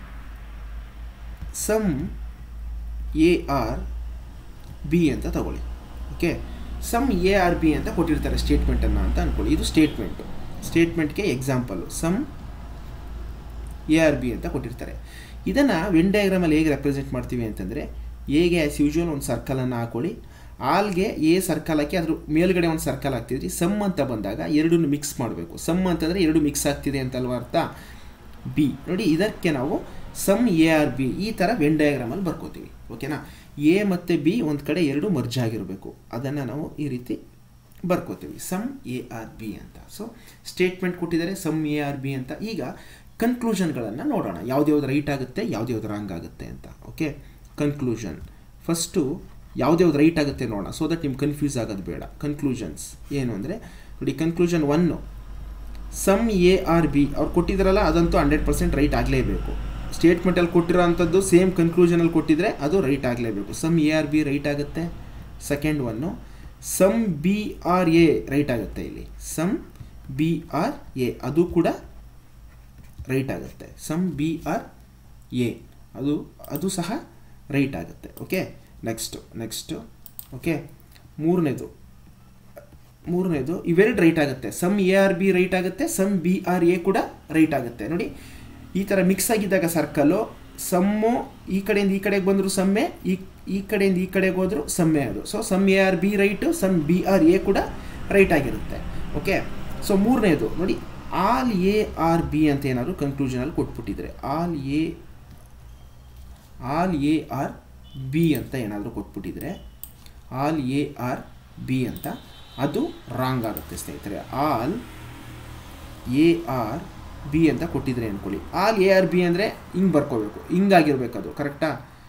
ಸಮ್ ಎ ಆರ್ ಬಿ ಅಂತ ತಗೊಳ್ಳಿ okay some A are B ಅಂತ ಕೊಟ್ಟಿರ್ತಾರೆ ಸ್ಟೇಟ್ಮೆಂಟನ್ನು ಅಂತ ಅಂದ್ಕೊಳ್ಳಿ ಇದು ಸ್ಟೇಟ್ಮೆಂಟು ಸ್ಟೇಟ್ಮೆಂಟ್ಗೆ example some A are B ಅಂತ ಕೊಟ್ಟಿರ್ತಾರೆ ಇದನ್ನು ವೆನ್ ಡಯಾಗ್ರಾಮಲ್ಲಿ ಹೇಗೆ ರೆಪ್ರೆಸೆಂಟ್ ಮಾಡ್ತೀವಿ ಅಂತಂದರೆ ಎಗೆ ಆ್ಯಸ್ ಯೂಶ್ವಲ್ ಒಂದು ಸರ್ಕಲನ್ನು ಹಾಕೊಳ್ಳಿ ಆಲ್ಗೆ ಎ ಸರ್ಕಲ್ ಹಾಕಿ ಅದ್ರ ಮೇಲ್ಗಡೆ ಒಂದು ಸರ್ಕಲ್ ಹಾಕ್ತಿದ್ರಿ ಸಮ್ ಅಂತ ಬಂದಾಗ ಎರಡನ್ನು ಮಿಕ್ಸ್ ಮಾಡಬೇಕು ಸಮ್ ಅಂತಂದರೆ ಎರಡು ಮಿಕ್ಸ್ ಆಗ್ತಿದೆ ಅಂತಲ್ವ ಅರ್ಥ ಬಿ ನೋಡಿ ಇದಕ್ಕೆ ನಾವು ಸಮ್ ಎ ಆರ್ ಬಿ ಈ ಥರ ವೆನ್ ಡಯಾಗ್ರಾಮಲ್ಲಿ ಬರ್ಕೋತೀವಿ ಓಕೆನಾ ಎ ಮತ್ತು ಬಿ ಒಂದು ಕಡೆ ಎರಡು ಮರ್ಜ್ ಆಗಿರಬೇಕು ಅದನ್ನು ನಾವು ಈ ರೀತಿ ಬರ್ಕೋತೀವಿ ಸಮ್ ಎ ಆರ್ ಬಿ ಅಂತ ಸೊ ಸ್ಟೇಟ್ಮೆಂಟ್ ಕೊಟ್ಟಿದ್ದಾರೆ ಸಮ್ ಎ ಆರ್ ಬಿ ಅಂತ ಈಗ ಕನ್ಕ್ಲೂಷನ್ಗಳನ್ನು ನೋಡೋಣ ಯಾವ್ದ್ಯಾವ್ದು ರೈಟ್ ಆಗುತ್ತೆ ಯಾವ್ದ್ಯಾವ್ದು ರಾಂಗ್ ಆಗುತ್ತೆ ಅಂತ ಓಕೆ ಕನ್ಕ್ಲೂಷನ್ ಫಸ್ಟು ಯಾವ್ದ್ಯಾವ್ದು ರೈಟ್ ಆಗುತ್ತೆ ನೋಡೋಣ ಸೊ ದಟ್ ನಿಮ್ಗೆ ಕನ್ಫ್ಯೂಸ್ ಆಗೋದು ಬೇಡ ಕನ್ಕ್ಲೂಷನ್ಸ್ ಏನು ಅಂದರೆ ನೋಡಿ conclusion one some A are B ಅವ್ರು ಕೊಟ್ಟಿದ್ದಾರಲ್ಲ ಅದಂತೂ ಹಂಡ್ರೆಡ್ ಪರ್ಸೆಂಟ್ ರೈಟ್ ಆಗಲೇಬೇಕು ಸ್ಟೇಟ್ಮೆಂಟಲ್ಲಿ ಕೊಟ್ಟಿರೋ ಅಂಥದ್ದು ಸೇಮ್ ಕನ್ಕ್ಲೂಷನಲ್ಲಿ ಕೊಟ್ಟಿದ್ರೆ ಅದು ರೈಟ್ ಆಗಲೇಬೇಕು some A are B right ಆಗುತ್ತೆ second one some B are A right ಆಗುತ್ತೆ ಇಲ್ಲಿ ಸಮ್ ಬಿ ಆರ್ ಎ ಅದು ಕೂಡ ರೈಟ್ ಆಗುತ್ತೆ ಸಮ್ ಬಿ ಆರ್ ಎ ಅದು ಅದು ಸಹ ರೈಟ್ ಆಗುತ್ತೆ ಓಕೆ ನೆಕ್ಸ್ಟು ನೆಕ್ಸ್ಟು ಓಕೆ ಮೂರನೇದು ಮೂರನೇದು ಇವೆರಡು ರೈಟ್ ಆಗುತ್ತೆ some A are B right ಆಗುತ್ತೆ ಸಮ್ ಬಿ ಆರ್ ಎ ಕೂಡ ರೈಟ್ ಆಗುತ್ತೆ ನೋಡಿ ಈ ಥರ ಮಿಕ್ಸ್ ಆಗಿದ್ದಾಗ ಸರ್ಕಲ್ಲು ಸಮ್ಮು ಈ ಕಡೆಯಿಂದ ಈ ಕಡೆಗೆ ಬಂದರೂ ಸಮ್ಮೆ ಈ ಈ ಕಡೆಯಿಂದ ಈ ಕಡೆಗೆ ಹೋದರೂ ಸಮ್ಮೆ ಅದು so some A are B right some B are A ಕೂಡ ರೈಟ್ ಆಗಿರುತ್ತೆ ಓಕೆ ಸೊ ಮೂರನೇದು ನೋಡಿ ಆಲ್ ಎ ಆರ್ ಬಿ ಅಂತ ಏನಾದರೂ ಕನ್ಕ್ಲೂಷನಲ್ಲಿ ಕೊಟ್ಬಿಟ್ಟಿದ್ರೆ all A all A are B ಅಂತ ಏನಾದರೂ ಕೊಟ್ಬಿಟ್ಟಿದ್ರೆ ಆಲ್ ಎ ಆರ್ ಬಿ ಅಂತ ಅದು ರಾಂಗ್ ಆಗುತ್ತೆ ಸ್ನೇಹಿತರೆ ಆಲ್ ಎ ಆರ್ ಬಿ ಅಂತ ಕೊಟ್ಟಿದ್ರೆ ಅಂದ್ಕೊಳ್ಳಿ ಆಲ್ ಎ ಆರ್ ಬಿ ಅಂದರೆ ಹಿಂಗೆ ಬರ್ಕೋಬೇಕು ಹಿಂಗಾಗಿರ್ಬೇಕು ಅದು ಕರೆಕ್ಟಾ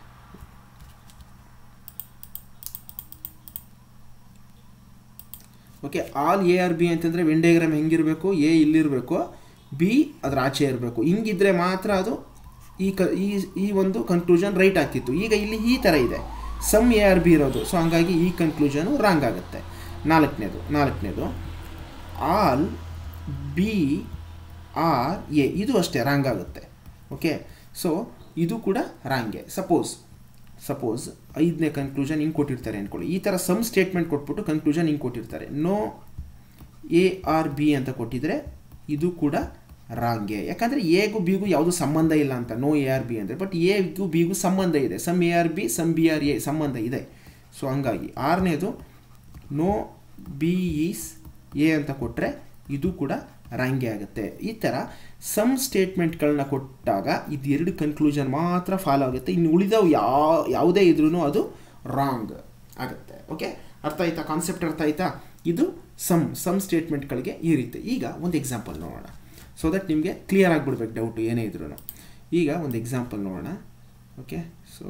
okay all A are B ಅಂತಂದರೆ ವೆನ್ ಡಯಾಗ್ರಾಮ್ ಹೆಂಗಿರಬೇಕು ಎ ಇಲ್ಲಿರಬೇಕು ಬಿ ಅದರ ಆಚೆ ಇರಬೇಕು ಹಿಂಗಿದ್ರೆ ಮಾತ್ರ ಅದು ಈ ಕ ಈ ಈ ಒಂದು ಕನ್ಕ್ಲೂಷನ್ ರೈಟ್ ಆಗ್ತಿತ್ತು ಈಗ ಇಲ್ಲಿ ಈ ಥರ ಇದೆ ಸಮ್ ಎ ಆರ್ ಬಿ ಇರೋದು ಸೊ ಹಂಗಾಗಿ ಈ ಕನ್ಕ್ಲೂಷನು ರಾಂಗ್ ಆಗುತ್ತೆ ನಾಲ್ಕನೇದು ನಾಲ್ಕನೇದು ಆಲ್ ಬಿ ಆರ್ ಎ ಇದು ಅಷ್ಟೇ ರಾಂಗ್ ಆಗುತ್ತೆ ಓಕೆ ಸೊ ಇದು ಕೂಡ ರಾಂಗೆ ಸಪೋಸ್ ಸಪೋಸ್ ಐದನೇ ಕನ್ಕ್ಲೂಷನ್ ಹಿಂಗೆ ಕೊಟ್ಟಿರ್ತಾರೆ ಅಂದ್ಕೊಳ್ಳಿ ಈ ಥರ ಸಮ್ ಸ್ಟೇಟ್ಮೆಂಟ್ ಕೊಟ್ಬಿಟ್ಟು ಕನ್ಕ್ಲೂಷನ್ ಹಿಂಗೆ ಕೊಟ್ಟಿರ್ತಾರೆ ನೋ ಎ ಆರ್ ಬಿ ಅಂತ ಕೊಟ್ಟಿದ್ರೆ ಇದು ಕೂಡ ರಾಂಗೆ ಯಾಕಂದರೆ ಎಗೂ ಬಿಗೂ ಯಾವುದು ಸಂಬಂಧ ಇಲ್ಲ ಅಂತ ನೋ ಎ ಆರ್ ಬಿ ಅಂದರೆ ಬಟ್ ಎಗೂ ಬಿಗೂ ಸಂಬಂಧ ಇದೆ some A are B some B are A ಸಂಬಂಧ ಇದೆ ಸೊ ಹಂಗಾಗಿ ಆರನೇದು ನೋ ಬಿ ಈಸ್ ಎ ಅಂತ ಕೊಟ್ಟರೆ ಇದು ಕೂಡ ರಾಂಗೆ ಆಗುತ್ತೆ ಈ ಥರ ಸಮ್ ಸ್ಟೇಟ್ಮೆಂಟ್ಗಳನ್ನ ಕೊಟ್ಟಾಗ ಇದು ಎರಡು ಕನ್ಕ್ಲೂಷನ್ ಮಾತ್ರ ಫಾಲೋ ಆಗುತ್ತೆ ಇನ್ನು ಉಳಿದವು ಯಾವ ಯಾವುದೇ ಇದ್ರೂ ಅದು ರಾಂಗ್ ಆಗುತ್ತೆ ಓಕೆ ಅರ್ಥ ಆಯ್ತಾ ಕಾನ್ಸೆಪ್ಟ್ ಅರ್ಥ ಆಯ್ತಾ ಇದು ಸಮ್ ಸಮ್ ಸ್ಟೇಟ್ಮೆಂಟ್ಗಳಿಗೆ ಈ ರೀತಿ ಈಗ ಒಂದು ಎಕ್ಸಾಂಪಲ್ ನೋಡೋಣ ಸೊ ದಟ್ ನಿಮಗೆ ಕ್ಲಿಯರ್ ಆಗಿಬಿಡ್ಬೇಕು ಡೌಟು ಏನೇ ಇದ್ರೂ ಈಗ ಒಂದು ಎಕ್ಸಾಂಪಲ್ ನೋಡೋಣ ಓಕೆ ಸೊ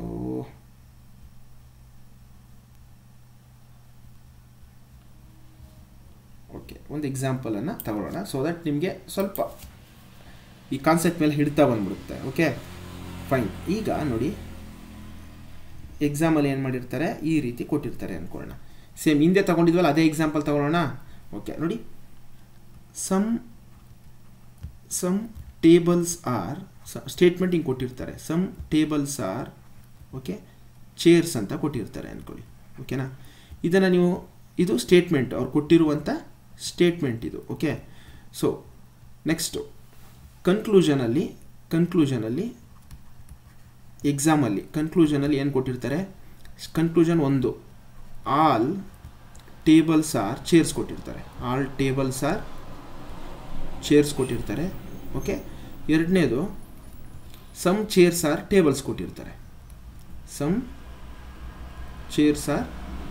ಓಕೆ ಒಂದು ಎಕ್ಸಾಂಪಲನ್ನು ತಗೊಳ್ಳೋಣ ಸೊ ದಟ್ ನಿಮಗೆ ಸ್ವಲ್ಪ ಈ ಕಾನ್ಸೆಪ್ಟ್ ಮೇಲೆ ಹಿಡ್ತಾ ಬಂದ್ಬಿಡುತ್ತೆ ಓಕೆ ಫೈನ್ ಈಗ ನೋಡಿ ಎಕ್ಸಾಮಲ್ಲಿ ಏನು ಮಾಡಿರ್ತಾರೆ ಈ ರೀತಿ ಕೊಟ್ಟಿರ್ತಾರೆ ಅಂದ್ಕೊಳ್ಳೋಣ ಸೇಮ್ ಹಿಂದೆ ತಗೊಂಡಿದ್ವಲ್ಲ ಅದೇ ಎಕ್ಸಾಂಪಲ್ ತಗೊಳ್ಳೋಣ ಓಕೆ ನೋಡಿ some some tables are statement ಹಿಂಗೆ ಕೊಟ್ಟಿರ್ತಾರೆ some tables are okay chairs ಅಂತ ಕೊಟ್ಟಿರ್ತಾರೆ ಅಂದ್ಕೊಳ್ಳಿ ಓಕೆನಾ ಇದನ್ನು ನೀವು ಇದು ಸ್ಟೇಟ್ಮೆಂಟ್ ಅವ್ರು ಕೊಟ್ಟಿರುವಂಥ ಸ್ಟೇಟ್ಮೆಂಟ್ ಇದು ಓಕೆ ಸೊ ನೆಕ್ಸ್ಟು ಕನ್ಕ್ಲೂಷನಲ್ಲಿ ಕನ್ಕ್ಲೂಷನಲ್ಲಿ ಎಕ್ಸಾಮಲ್ಲಿ ಕನ್ಕ್ಲೂಷನಲ್ಲಿ ಏನು ಕೊಟ್ಟಿರ್ತಾರೆ ಕನ್ಕ್ಲೂಷನ್ ಒಂದು ಆಲ್ ಟೇಬಲ್ಸ್ ಆರ್ ಚೇರ್ಸ್ ಕೊಟ್ಟಿರ್ತಾರೆ ಆಲ್ ಟೇಬಲ್ಸ್ ಆರ್ ಚೇರ್ಸ್ ಕೊಟ್ಟಿರ್ತಾರೆ ಓಕೆ ಎರಡನೇದು ಸಮ್ ಚೇರ್ಸ್ ಆರ್ ಟೇಬಲ್ಸ್ ಕೊಟ್ಟಿರ್ತಾರೆ ಸಮ್ ಚೇರ್ಸ್ ಆರ್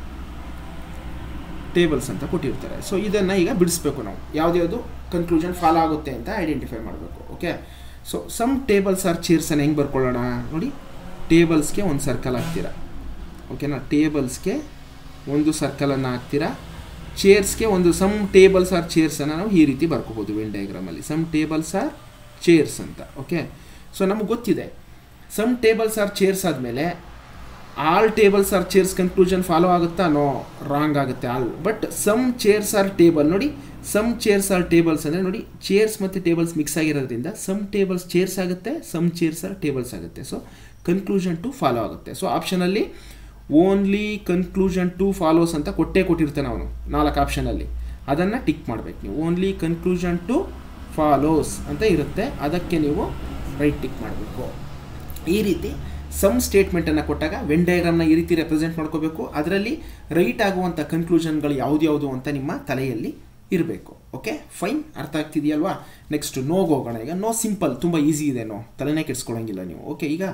ಟೇಬಲ್ಸ್ ಅಂತ ಕೊಟ್ಟಿರ್ತಾರೆ ಸೊ ಇದನ್ನು ಈಗ ಬಿಡಿಸ್ಬೇಕು ನಾವು ಯಾವುದ್ಯಾವುದು ಕನ್ಕ್ಲೂಷನ್ ಫಾಲೋ ಆಗುತ್ತೆ ಅಂತ ಐಡೆಂಟಿಫೈ ಮಾಡಬೇಕು okay so some tables are ಚೇರ್ಸನ್ನು ಹೆಂಗೆ ಬರ್ಕೊಳ್ಳೋಣ ನೋಡಿ ಟೇಬಲ್ಸ್ಗೆ ಒಂದು ಸರ್ಕಲ್ ಹಾಕ್ತೀರಾ ಓಕೆನಾ ಟೇಬಲ್ಸ್ಗೆ ಒಂದು ಸರ್ಕಲನ್ನು ಹಾಕ್ತೀರಾ ಚೇರ್ಸ್ಗೆ ಒಂದು ಸಮ್ ಟೇಬಲ್ಸ್ ಆರ್ ಚೇರ್ಸನ್ನು ನಾವು ಈ ರೀತಿ ಬರ್ಕೋಬೋದು ವೆನ್ ಡಯಾಗ್ರಾಮಲ್ಲಿ ಸಮ್ ಟೇಬಲ್ಸ್ ಆರ್ ಚೇರ್ಸ್ ಅಂತ ಓಕೆ ಸೊ ನಮಗೆ ಗೊತ್ತಿದೆ ಸಮ್ ಟೇಬಲ್ಸ್ ಆರ್ ಚೇರ್ಸ್ ಆದಮೇಲೆ all tables are chairs conclusion follow ಆಗುತ್ತಾ ನೋ ರಾಂಗ್ ಆಗುತ್ತೆ all but some chairs are table ನೋಡಿ ಸಮ್ ಚೇರ್ಸ್ ಆರ್ ಟೇಬಲ್ಸ್ ಅಂದರೆ ನೋಡಿ ಚೇರ್ಸ್ ಮತ್ತು ಟೇಬಲ್ಸ್ ಮಿಕ್ಸ್ ಆಗಿರೋದ್ರಿಂದ ಸಮ್ ಟೇಬಲ್ಸ್ ಚೇರ್ಸ್ ಆಗುತ್ತೆ ಸಮ್ ಚೇರ್ಸ್ ಆರ್ ಟೇಬಲ್ಸ್ ಆಗುತ್ತೆ ಸೊ ಕನ್ಕ್ಲೂಷನ್ ಟು ಫಾಲೋ ಆಗುತ್ತೆ ಸೊ ಆಪ್ಷನಲ್ಲಿ ಓನ್ಲಿ ಕನ್ಕ್ಲೂಷನ್ ಟು ಫಾಲೋಸ್ ಅಂತ ಕೊಟ್ಟೇ ಕೊಟ್ಟಿರ್ತಾನೆ ಅವನು ನಾಲ್ಕು ಆಪ್ಷನಲ್ಲಿ ಅದನ್ನು ಟಿಕ್ ಮಾಡಬೇಕು ನೀವು ಓನ್ಲಿ ಕನ್ಕ್ಲೂಷನ್ ಟು ಫಾಲೋಸ್ ಅಂತ ಇರುತ್ತೆ ಅದಕ್ಕೆ ನೀವು ರೈಟ್ ಟಿಕ್ ಮಾಡಬೇಕು ಈ ರೀತಿ ಸಮ್ ಸ್ಟೇಟ್ಮೆಂಟನ್ನು ಕೊಟ್ಟಾಗ ವೆನ್ ಡಯಾಗ್ರಾಮ್ನ ಈ ರೀತಿ ರೆಪ್ರೆಸೆಂಟ್ ಮಾಡ್ಕೋಬೇಕು ಅದರಲ್ಲಿ ರೈಟ್ ಆಗುವಂಥ ಕನ್ಕ್ಲೂಷನ್ಗಳು ಯಾವ್ದು ಅಂತ ನಿಮ್ಮ ತಲೆಯಲ್ಲಿ ಇರಬೇಕು ಓಕೆ ಫೈನ್ ಅರ್ಥ ಆಗ್ತಿದೆಯಲ್ವಾ ನೆಕ್ಸ್ಟ್ ನೋಗೆ ಹೋಗೋಣ ಈಗ ನೋ ಸಿಂಪಲ್ ತುಂಬ ಈಸಿ ಇದೆ ನೋ ತಲೆನೇ ಕೆಡ್ಸ್ಕೊಳಂಗಿಲ್ಲ ನೀವು ಓಕೆ ಈಗ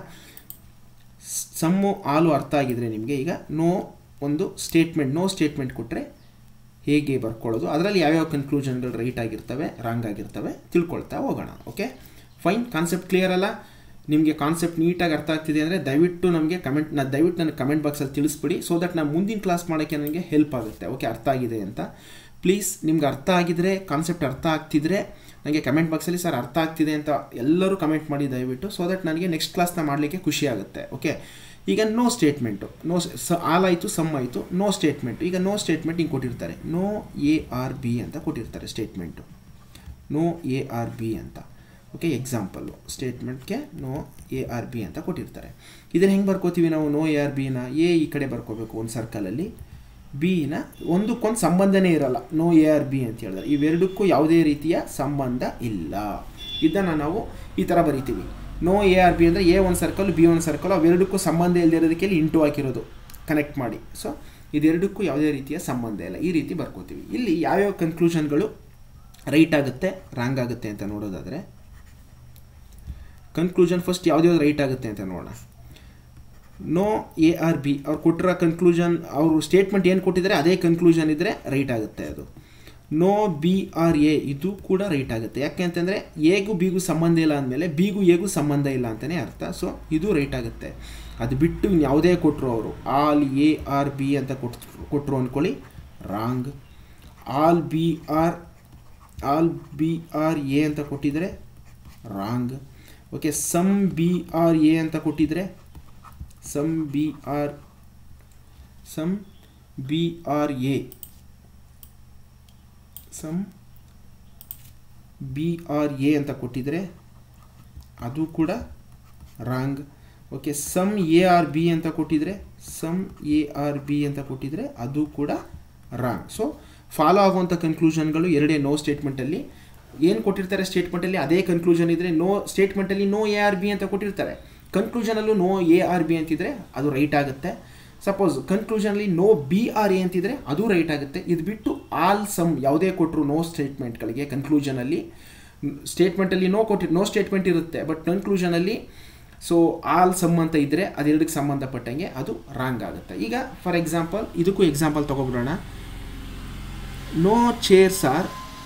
ಸಮ್ಮು ಆಲು ಅರ್ಥ ಆಗಿದ್ರೆ ನಿಮಗೆ ಈಗ ನೋ ಒಂದು ಸ್ಟೇಟ್ಮೆಂಟ್ ನೋ ಸ್ಟೇಟ್ಮೆಂಟ್ ಕೊಟ್ಟರೆ ಹೇಗೆ ಬರ್ಕೊಳ್ಳೋದು ಅದರಲ್ಲಿ ಯಾವ್ಯಾವ ಕನ್ಕ್ಲೂಷನ್ಗಳು ರೈಟ್ ಆಗಿರ್ತವೆ ರಾಂಗ್ ಆಗಿರ್ತವೆ ತಿಳ್ಕೊಳ್ತಾ ಹೋಗೋಣ ಓಕೆ ಫೈನ್ ಕಾನ್ಸೆಪ್ಟ್ ಕ್ಲಿಯರ್ ಅಲ್ಲ ನಿಮಗೆ ಕಾನ್ಸೆಪ್ಟ್ ನೀಟಾಗಿ ಅರ್ಥ ಆಗ್ತಿದೆ ಅಂದರೆ ದಯವಿಟ್ಟು ನಮಗೆ ಕಮೆಂಟ್ ನಾ ದಯವಿಟ್ಟು ನನಗೆ ಕಮೆಂಟ್ ಬಾಕ್ಸಲ್ಲಿ ತಿಳಿಸ್ಬಿಡಿ ಸೊ ದಟ್ ನಾನು ಮುಂದಿನ ಕ್ಲಾಸ್ ಮಾಡೋಕ್ಕೆ ನನಗೆ ಹೆಲ್ಪ್ ಆಗುತ್ತೆ ಓಕೆ ಅರ್ಥ ಆಗಿದೆ ಅಂತ ಪ್ಲೀಸ್ ನಿಮ್ಗೆ ಅರ್ಥ ಆಗಿದ್ರೆ ಕಾನ್ಸೆಪ್ಟ್ ಅರ್ಥ ಆಗ್ತಿದ್ರೆ ನನಗೆ ಕಮೆಂಟ್ ಬಾಕ್ಸಲ್ಲಿ ಸರ್ ಅರ್ಥ ಆಗ್ತಿದೆ ಅಂತ ಎಲ್ಲರೂ ಕಮೆಂಟ್ ಮಾಡಿ ದಯವಿಟ್ಟು ಸೊ ದಟ್ ನನಗೆ ನೆಕ್ಸ್ಟ್ ಕ್ಲಾಸ್ನ ಮಾಡಲಿಕ್ಕೆ ಖುಷಿ ಆಗುತ್ತೆ ಓಕೆ ಈಗ ನೋ ಸ್ಟೇಟ್ಮೆಂಟು ನೋ ಸ ಆಲ್ ಆಯಿತು ಸಮ್ ಆಯಿತು ನೋ ಸ್ಟೇಟ್ಮೆಂಟ್ ಈಗ ನೋ ಸ್ಟೇಟ್ಮೆಂಟ್ ಹಿಂಗೆ ಕೊಟ್ಟಿರ್ತಾರೆ ನೋ ಎ ಆರ್ ಬಿ ಅಂತ ಕೊಟ್ಟಿರ್ತಾರೆ statement no A are B ಅಂತ ಓಕೆ ಎಕ್ಸಾಂಪಲ್ಲು ಸ್ಟೇಟ್ಮೆಂಟ್ಗೆ ನೋ ಎ ಆರ್ ಬಿ ಅಂತ ಕೊಟ್ಟಿರ್ತಾರೆ ಇದನ್ನು ಹೆಂಗೆ ಬರ್ಕೋತೀವಿ ನಾವು ನೋ ಎ ಆರ್ ಬಿನ ಎ ಈ ಕಡೆ ಬರ್ಕೋಬೇಕು ಒಂದು ಸರ್ಕಲಲ್ಲಿ ಬಿನ ಒಂದಕ್ಕೊಂದು ಸಂಬಂಧನೇ ಇರಲ್ಲ ನೋ ಎ ಆರ್ ಬಿ ಅಂತ ಹೇಳಿದ್ರೆ ಇವೆರಡಕ್ಕೂ ಯಾವುದೇ ರೀತಿಯ ಸಂಬಂಧ ಇಲ್ಲ ಇದನ್ನು ನಾವು ಈ ಥರ ಬರಿತೀವಿ ನೋ ಎ ಆರ್ ಬಿ ಅಂದರೆ ಎ ಒಂದು ಸರ್ಕಲ್ ಬಿ ಒಂದು ಸರ್ಕಲ್ ಅವೆರಡಕ್ಕೂ ಸಂಬಂಧ ಇಲ್ಲದಿರೋದಕ್ಕೆ ಇಲ್ಲಿ ಇಂಟು ಹಾಕಿರೋದು ಕನೆಕ್ಟ್ ಮಾಡಿ ಸೊ ಇದೆರಡಕ್ಕೂ ಯಾವುದೇ ರೀತಿಯ ಸಂಬಂಧ ಇಲ್ಲ ಈ ರೀತಿ ಬರ್ಕೋತೀವಿ ಇಲ್ಲಿ ಯಾವ್ಯಾವ ಕನ್ಕ್ಲೂಷನ್ಗಳು ರೈಟ್ ಆಗುತ್ತೆ ರಾಂಗ್ ಆಗುತ್ತೆ ಅಂತ ನೋಡೋದಾದರೆ ಕನ್ಕ್ಲೂಷನ್ ಫಸ್ಟ್ ಯಾವ್ದು ರೈಟ್ ಆಗುತ್ತೆ ಅಂತ ನೋಡೋಣ ನೋ ಎ ಆರ್ ಬಿ ಅವ್ರು ಕೊಟ್ಟಿರೋ ಕನ್ಕ್ಲೂಷನ್ ಅವರು ಸ್ಟೇಟ್ಮೆಂಟ್ ಏನು ಕೊಟ್ಟಿದ್ದಾರೆ ಅದೇ ಕನ್ಕ್ಲೂಷನ್ ಇದ್ದರೆ ರೈಟ್ ಆಗುತ್ತೆ ಅದು ನೋ ಬಿ ಆರ್ ಎ ಇದು ಕೂಡ ರೈಟ್ ಆಗುತ್ತೆ ಯಾಕೆ ಅಂತಂದರೆ ಎಗೂ ಬಿಗೂ ಸಂಬಂಧ ಇಲ್ಲ ಅಂದಮೇಲೆ ಬಿಗೂ ಎಗೂ ಸಂಬಂಧ ಇಲ್ಲ ಅಂತಲೇ ಅರ್ಥ ಸೊ ಇದು ರೈಟ್ ಆಗುತ್ತೆ ಅದು ಬಿಟ್ಟು ಯಾವುದೇ ಕೊಟ್ಟರು ಅವರು ಆಲ್ ಎ ಆರ್ ಬಿ ಅಂತ ಕೊಟ್ಟು ಕೊಟ್ಟರು ಅಂದ್ಕೊಳ್ಳಿ wrong all B are all B are A ಅಂತ ಕೊಟ್ಟಿದ್ರೆ wrong okay some B are A ಅಂತ ಕೊಟ್ಟಿದ್ರೆ some B are some B are A some B are A ಅಂತ ಕೊಟ್ಟಿದ್ರೆ ಅದು ಕೂಡ wrong okay some A are B ಅಂತ ಕೊಟ್ಟಿದ್ರೆ ಸಮ್ ಎ ಆರ್ ಬಿ ಅಂತ ಕೊಟ್ಟಿದ್ರೆ ಅದು ಕೂಡ ರಾಂಗ್ ಸೊ ಫಾಲೋ ಆಗುವಂಥ ಕನ್ಕ್ಲೂಷನ್ಗಳು ಎರಡೇ ನೋ ಸ್ಟೇಟ್ಮೆಂಟಲ್ಲಿ ಏನು ಕೊಟ್ಟಿರ್ತಾರೆ ಸ್ಟೇಟ್ಮೆಂಟಲ್ಲಿ ಅದೇ ಕನ್ಕ್ಲೂಷನ್ ಇದ್ದರೆ ನೋ ಸ್ಟೇಟ್ಮೆಂಟಲ್ಲಿ ನೋ ಎ ಆರ್ ಬಿ ಅಂತ ಕೊಟ್ಟಿರ್ತಾರೆ ಕನ್ಕ್ಲೂಷನಲ್ಲೂ ನೋ ಎ ಆರ್ ಬಿ ಅಂತಿದ್ರೆ ಅದು ರೈಟ್ ಆಗುತ್ತೆ ಸಪೋಸ್ ಕನ್ಕ್ಲೂಷನಲ್ಲಿ ನೋ ಬಿ ಆರ್ ಎ ಅಂತಿದ್ರೆ ಅದು ರೈಟ್ ಆಗುತ್ತೆ ಇದು ಬಿಟ್ಟು ಆಲ್ ಸಮ್ ಯಾವುದೇ ಕೊಟ್ಟರು ನೋ ಸ್ಟೇಟ್ಮೆಂಟ್ಗಳಿಗೆ ಕನ್ಕ್ಲೂಷನಲ್ಲಿ ಸ್ಟೇಟ್ಮೆಂಟಲ್ಲಿ ನೋ ಕೊಟ್ಟಿ ನೋ ಸ್ಟೇಟ್ಮೆಂಟ್ ಇರುತ್ತೆ ಬಟ್ ಕನ್ಕ್ಲೂಷನಲ್ಲಿ ಸೊ ಆಲ್ ಸಮ್ ಅಂತ ಇದ್ದರೆ ಅದೆರಡಕ್ಕೆ ಸಂಬಂಧಪಟ್ಟಂಗೆ ಅದು ರಾಂಗ್ ಆಗುತ್ತೆ ಈಗ ಫಾರ್ ಎಕ್ಸಾಂಪಲ್ ಇದಕ್ಕೂ ಎಕ್ಸಾಂಪಲ್ ತೊಗೊಬಿಡೋಣ no chairs are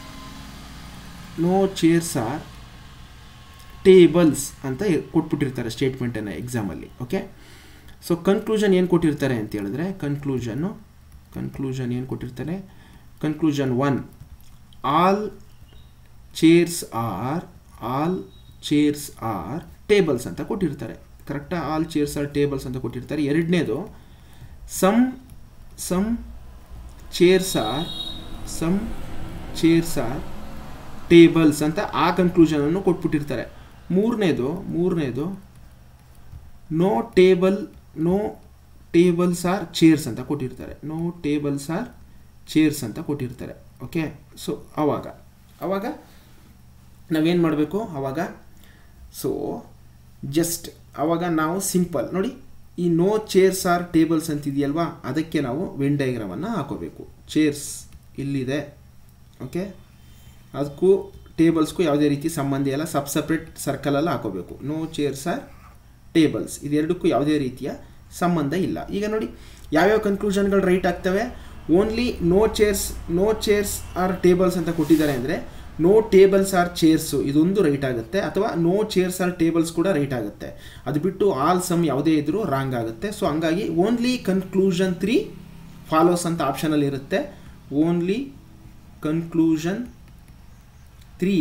no chairs are tables ಅಂತ ಕೊಟ್ಬಿಟ್ಟಿರ್ತಾರೆ ಸ್ಟೇಟ್ಮೆಂಟನ್ನು ಎಕ್ಸಾಮಲ್ಲಿ ಓಕೆ ಸೊ ಕನ್ಕ್ಲೂಷನ್ ಏನು ಕೊಟ್ಟಿರ್ತಾರೆ ಅಂತ ಹೇಳಿದ್ರೆ ಕನ್ಕ್ಲೂಷನ್ನು ಕನ್ಕ್ಲೂಷನ್ ಏನು ಕೊಟ್ಟಿರ್ತಾರೆ conclusion one all chairs are all chairs are tables ಅಂತ ಕೊಟ್ಟಿರ್ತಾರೆ ಕರೆಕ್ಟಾ ಆಲ್ ಚೇರ್ಸ್ ಆರ್ ಟೇಬಲ್ಸ್ ಅಂತ ಕೊಟ್ಟಿರ್ತಾರೆ ಎರಡನೇದು some some chairs are some chairs are tables ಅಂತ ಆ ಕನ್ಕ್ಲೂಷನನ್ನು ಕೊಟ್ಬಿಟ್ಟಿರ್ತಾರೆ ಮೂರನೇದು ಮೂರನೇದು no table no tables are chairs ಅಂತ ಕೊಟ್ಟಿರ್ತಾರೆ ನೋ ಟೇಬಲ್ಸ್ ಆರ್ ಚೇರ್ಸ್ ಅಂತ ಕೊಟ್ಟಿರ್ತಾರೆ ಓಕೆ ಸೊ ಆವಾಗ ಆವಾಗ ನಾವೇನು ಮಾಡಬೇಕು ಆವಾಗ ಸೊ ಜಸ್ಟ್ ಆವಾಗ ನಾವು ಸಿಂಪಲ್ ನೋಡಿ ಈ ನೋ ಚೇರ್ಸ್ ಆರ್ ಟೇಬಲ್ಸ್ ಅಂತಿದೆಯಲ್ವಾ ಅದಕ್ಕೆ ನಾವು ವೆನ್ ಡಯಾಗ್ರಾಮನ್ನು ಹಾಕೋಬೇಕು ಚೇರ್ಸ್ ಇಲ್ಲಿದೆ ಓಕೆ ಅದಕ್ಕೂ ಟೇಬಲ್ಸ್ಗೂ ಯಾವುದೇ ರೀತಿ ಸಂಬಂಧ ಇಲ್ಲ ಸಬ್ ಸಪ್ರೇಟ್ ಸರ್ಕಲಲ್ಲಿ ಹಾಕೋಬೇಕು ನೋ ಚೇರ್ಸ್ ಆರ್ ಟೇಬಲ್ಸ್ ಇದೆರಡಕ್ಕೂ ಯಾವುದೇ ರೀತಿಯ ಸಂಬಂಧ ಇಲ್ಲ ಈಗ ನೋಡಿ ಯಾವ್ಯಾವ ಕನ್ಕ್ಲೂಷನ್ಗಳು ರೈಟ್ ಆಗ್ತವೆ only no chairs no chairs are tables ಅಂತ ಕೊಟ್ಟಿದ್ದಾರೆ ಅಂದರೆ ನೋ ಟೇಬಲ್ಸ್ ಆರ್ ಚೇರ್ಸು ಇದೊಂದು ರೈಟ್ ಆಗುತ್ತೆ ಅಥವಾ ನೋ ಚೇರ್ಸ್ ಆರ್ ಟೇಬಲ್ಸ್ ಕೂಡ ರೈಟ್ ಆಗುತ್ತೆ ಅದು ಬಿಟ್ಟು ಆಲ್ ಸಮ್ ಯಾವುದೇ ಇದ್ರೂ ರಾಂಗ್ ಆಗುತ್ತೆ ಸೊ ಹಂಗಾಗಿ ಓನ್ಲಿ ಕನ್ಕ್ಲೂಷನ್ ತ್ರೀ ಫಾಲೋಸ್ ಅಂತ ಆಪ್ಷನಲ್ಲಿ ಇರುತ್ತೆ ಓನ್ಲಿ ಕನ್ಕ್ಲೂಷನ್ ತ್ರೀ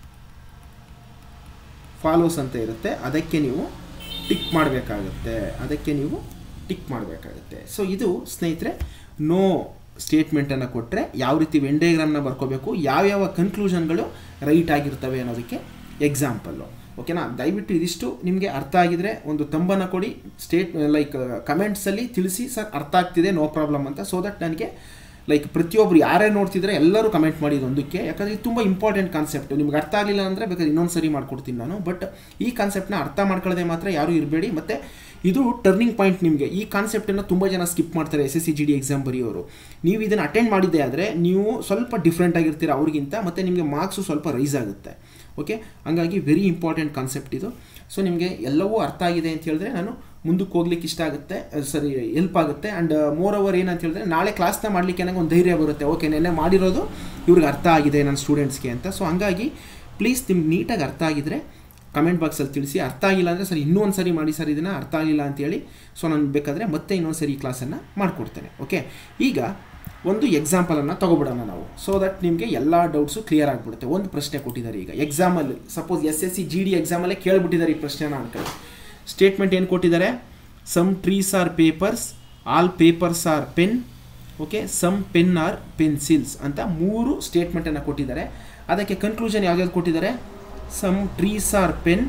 ಫಾಲೋಸ್ ಅಂತ ಇರುತ್ತೆ ಅದಕ್ಕೆ ನೀವು ಟಿಕ್ ಮಾಡಬೇಕಾಗುತ್ತೆ ಅದಕ್ಕೆ ನೀವು ಟಿಕ್ ಮಾಡಬೇಕಾಗುತ್ತೆ ಸೊ ಇದು ಸ್ನೇಹಿತರೆ ನೋ ಸ್ಟೇಟ್ಮೆಂಟನ್ನು ಕೊಟ್ಟರೆ ಯಾವ ರೀತಿ ವೆಂಡೇಗ್ರಾಮ್ನ ಬರ್ಕೋಬೇಕು ಯಾವ್ಯಾವ ಕನ್ಕ್ಲೂಷನ್ಗಳು ರೈಟ್ ಆಗಿರ್ತವೆ ಅನ್ನೋದಕ್ಕೆ ಎಕ್ಸಾಂಪಲ್ಲು ಓಕೆನಾ ದಯವಿಟ್ಟು ಇದಿಷ್ಟು ನಿಮಗೆ ಅರ್ಥ ಆಗಿದರೆ ಒಂದು ತಂಬನ್ನು ಕೊಡಿ ಸ್ಟೇಟ್ ಲೈಕ್ ಕಮೆಂಟ್ಸಲ್ಲಿ ತಿಳಿಸಿ ಸರ್ ಅರ್ಥ ಆಗ್ತಿದೆ ನೋ ಪ್ರಾಬ್ಲಮ್ ಅಂತ ಸೊ ದಟ್ ನನಗೆ ಲೈಕ್ ಪ್ರತಿಯೊಬ್ಬರು ಯಾರೇ ನೋಡ್ತಿದ್ರೆ ಎಲ್ಲರೂ ಕಮೆಂಟ್ ಮಾಡಿ ಒಂದಕ್ಕೆ ಯಾಕಂದರೆ ಇದು ತುಂಬ ಇಂಪಾರ್ಟೆಂಟ್ ಕಾನ್ಸೆಪ್ಟ್ ನಿಮ್ಗೆ ಅರ್ಥ ಆಗಲಿಲ್ಲ ಅಂದರೆ ಬೇಕಾದ್ರೆ ಇನ್ನೊಂದು ಸರಿ ಮಾಡ್ಕೊಡ್ತೀನಿ ನಾನು ಬಟ್ ಈ ಕಾನ್ಸೆಪ್ಟ್ನ ಅರ್ಥ ಮಾಡ್ಕೊಳ್ಳದೆ ಮಾತ್ರ ಯಾರೂ ಇರಬೇಡಿ ಮತ್ತು ಇದು ಟರ್ನಿಂಗ್ ಪಾಯಿಂಟ್ ನಿಮಗೆ ಈ ಕಾನ್ಸೆಪ್ಟನ್ನು ತುಂಬ ಜನ ಸ್ಕಿಪ್ ಮಾಡ್ತಾರೆ S S C G D exam ಬರೆಯೋರು ನೀವು ಇದನ್ನು ಅಟೆಂಡ್ ಮಾಡಿದ್ದೆ ಆದರೆ ನೀವು ಸ್ವಲ್ಪ ಡಿಫ್ರೆಂಟ್ ಆಗಿರ್ತೀರ ಅವ್ರಿಗಿಂತ ಮತ್ತು ನಿಮಗೆ ಮಾರ್ಕ್ಸು ಸ್ವಲ್ಪ ರೈಸ್ ಆಗುತ್ತೆ ಓಕೆ ಹಂಗಾಗಿ ವೆರಿ ಇಂಪಾರ್ಟೆಂಟ್ ಕಾನ್ಸೆಪ್ಟ್ ಇದು ಸೊ ನಿಮಗೆ ಎಲ್ಲವೂ ಅರ್ಥ ಆಗಿದೆ ಅಂತ ಹೇಳಿದ್ರೆ ನಾನು ಮುಂದಕ್ಕೆ ಹೋಗ್ಲಿಕ್ಕೆ ಇಷ್ಟ ಆಗುತ್ತೆ ಸರಿ ಹೆಲ್ಪ್ ಆಗುತ್ತೆ ಆ್ಯಂಡ್ ಮೋರ್ ಓವರ್ ಏನಂತ ಹೇಳಿದ್ರೆ ನಾಳೆ ಕ್ಲಾಸ್ನ ಮಾಡಲಿಕ್ಕೆ ನನಗೆ ಒಂದು ಧೈರ್ಯ ಬರುತ್ತೆ ಓಕೆ ನೆನ್ನೆ ಮಾಡಿರೋದು ಇವ್ರಿಗೆ ಅರ್ಥ ಆಗಿದೆ ನನ್ನ ಸ್ಟೂಡೆಂಟ್ಸ್ಗೆ ಅಂತ ಸೊ ಹಂಗಾಗಿ ಪ್ಲೀಸ್ ನಿಮ್ಗೆ ನೀಟಾಗಿ ಅರ್ಥ ಆಗಿದ್ರೆ ಕಮೆಂಟ್ ಬಾಕ್ಸಲ್ಲಿ ತಿಳಿಸಿ ಅರ್ಥ ಆಗಿಲ್ಲ ಅಂದರೆ ಸರ್ ಇನ್ನೂ ಒಂದು ಸರಿ ಮಾಡಿ ಸರ್ ಇದನ್ನು ಅರ್ಥ ಆಗಿಲ್ಲ ಅಂತೇಳಿ ಸೊ ನಾನು ಬೇಕಾದರೆ ಮತ್ತೆ ಇನ್ನೊಂದು ಸರಿ ಕ್ಲಾಸನ್ನು ಮಾಡಿಕೊಡ್ತೇನೆ ಓಕೆ ಈಗ ಒಂದು ಎಕ್ಸಾಂಪಲನ್ನು ತೊಗೊಬಿಡೋಣ ನಾವು ಸೊ ದಟ್ ನಿಮಗೆ ಎಲ್ಲ ಡೌಟ್ಸು ಕ್ಲಿಯರ್ ಆಗಿಬಿಡುತ್ತೆ ಒಂದು ಪ್ರಶ್ನೆ ಕೊಟ್ಟಿದ್ದಾರೆ ಈಗ ಎಕ್ಸಾಮಲ್ಲಿ suppose S S C G D ಎಕ್ಸಾಮಲ್ಲೇ ಕೇಳಿಬಿಟ್ಟಿದ್ದಾರೆ ಈ ಪ್ರಶ್ನೆನ ಅನ್ಕೊಳ್ಳಿ ಸ್ಟೇಟ್ಮೆಂಟ್ ಏನು ಕೊಟ್ಟಿದ್ದಾರೆ some trees are papers all papers are pen okay some pen are pencils ಅಂತ ಮೂರು ಸ್ಟೇಟ್ಮೆಂಟನ್ನು ಕೊಟ್ಟಿದ್ದಾರೆ ಅದಕ್ಕೆ ಕನ್ಕ್ಲೂಷನ್ ಯಾವ್ಯಾವ್ದು ಕೊಟ್ಟಿದ್ದಾರೆ some trees are pen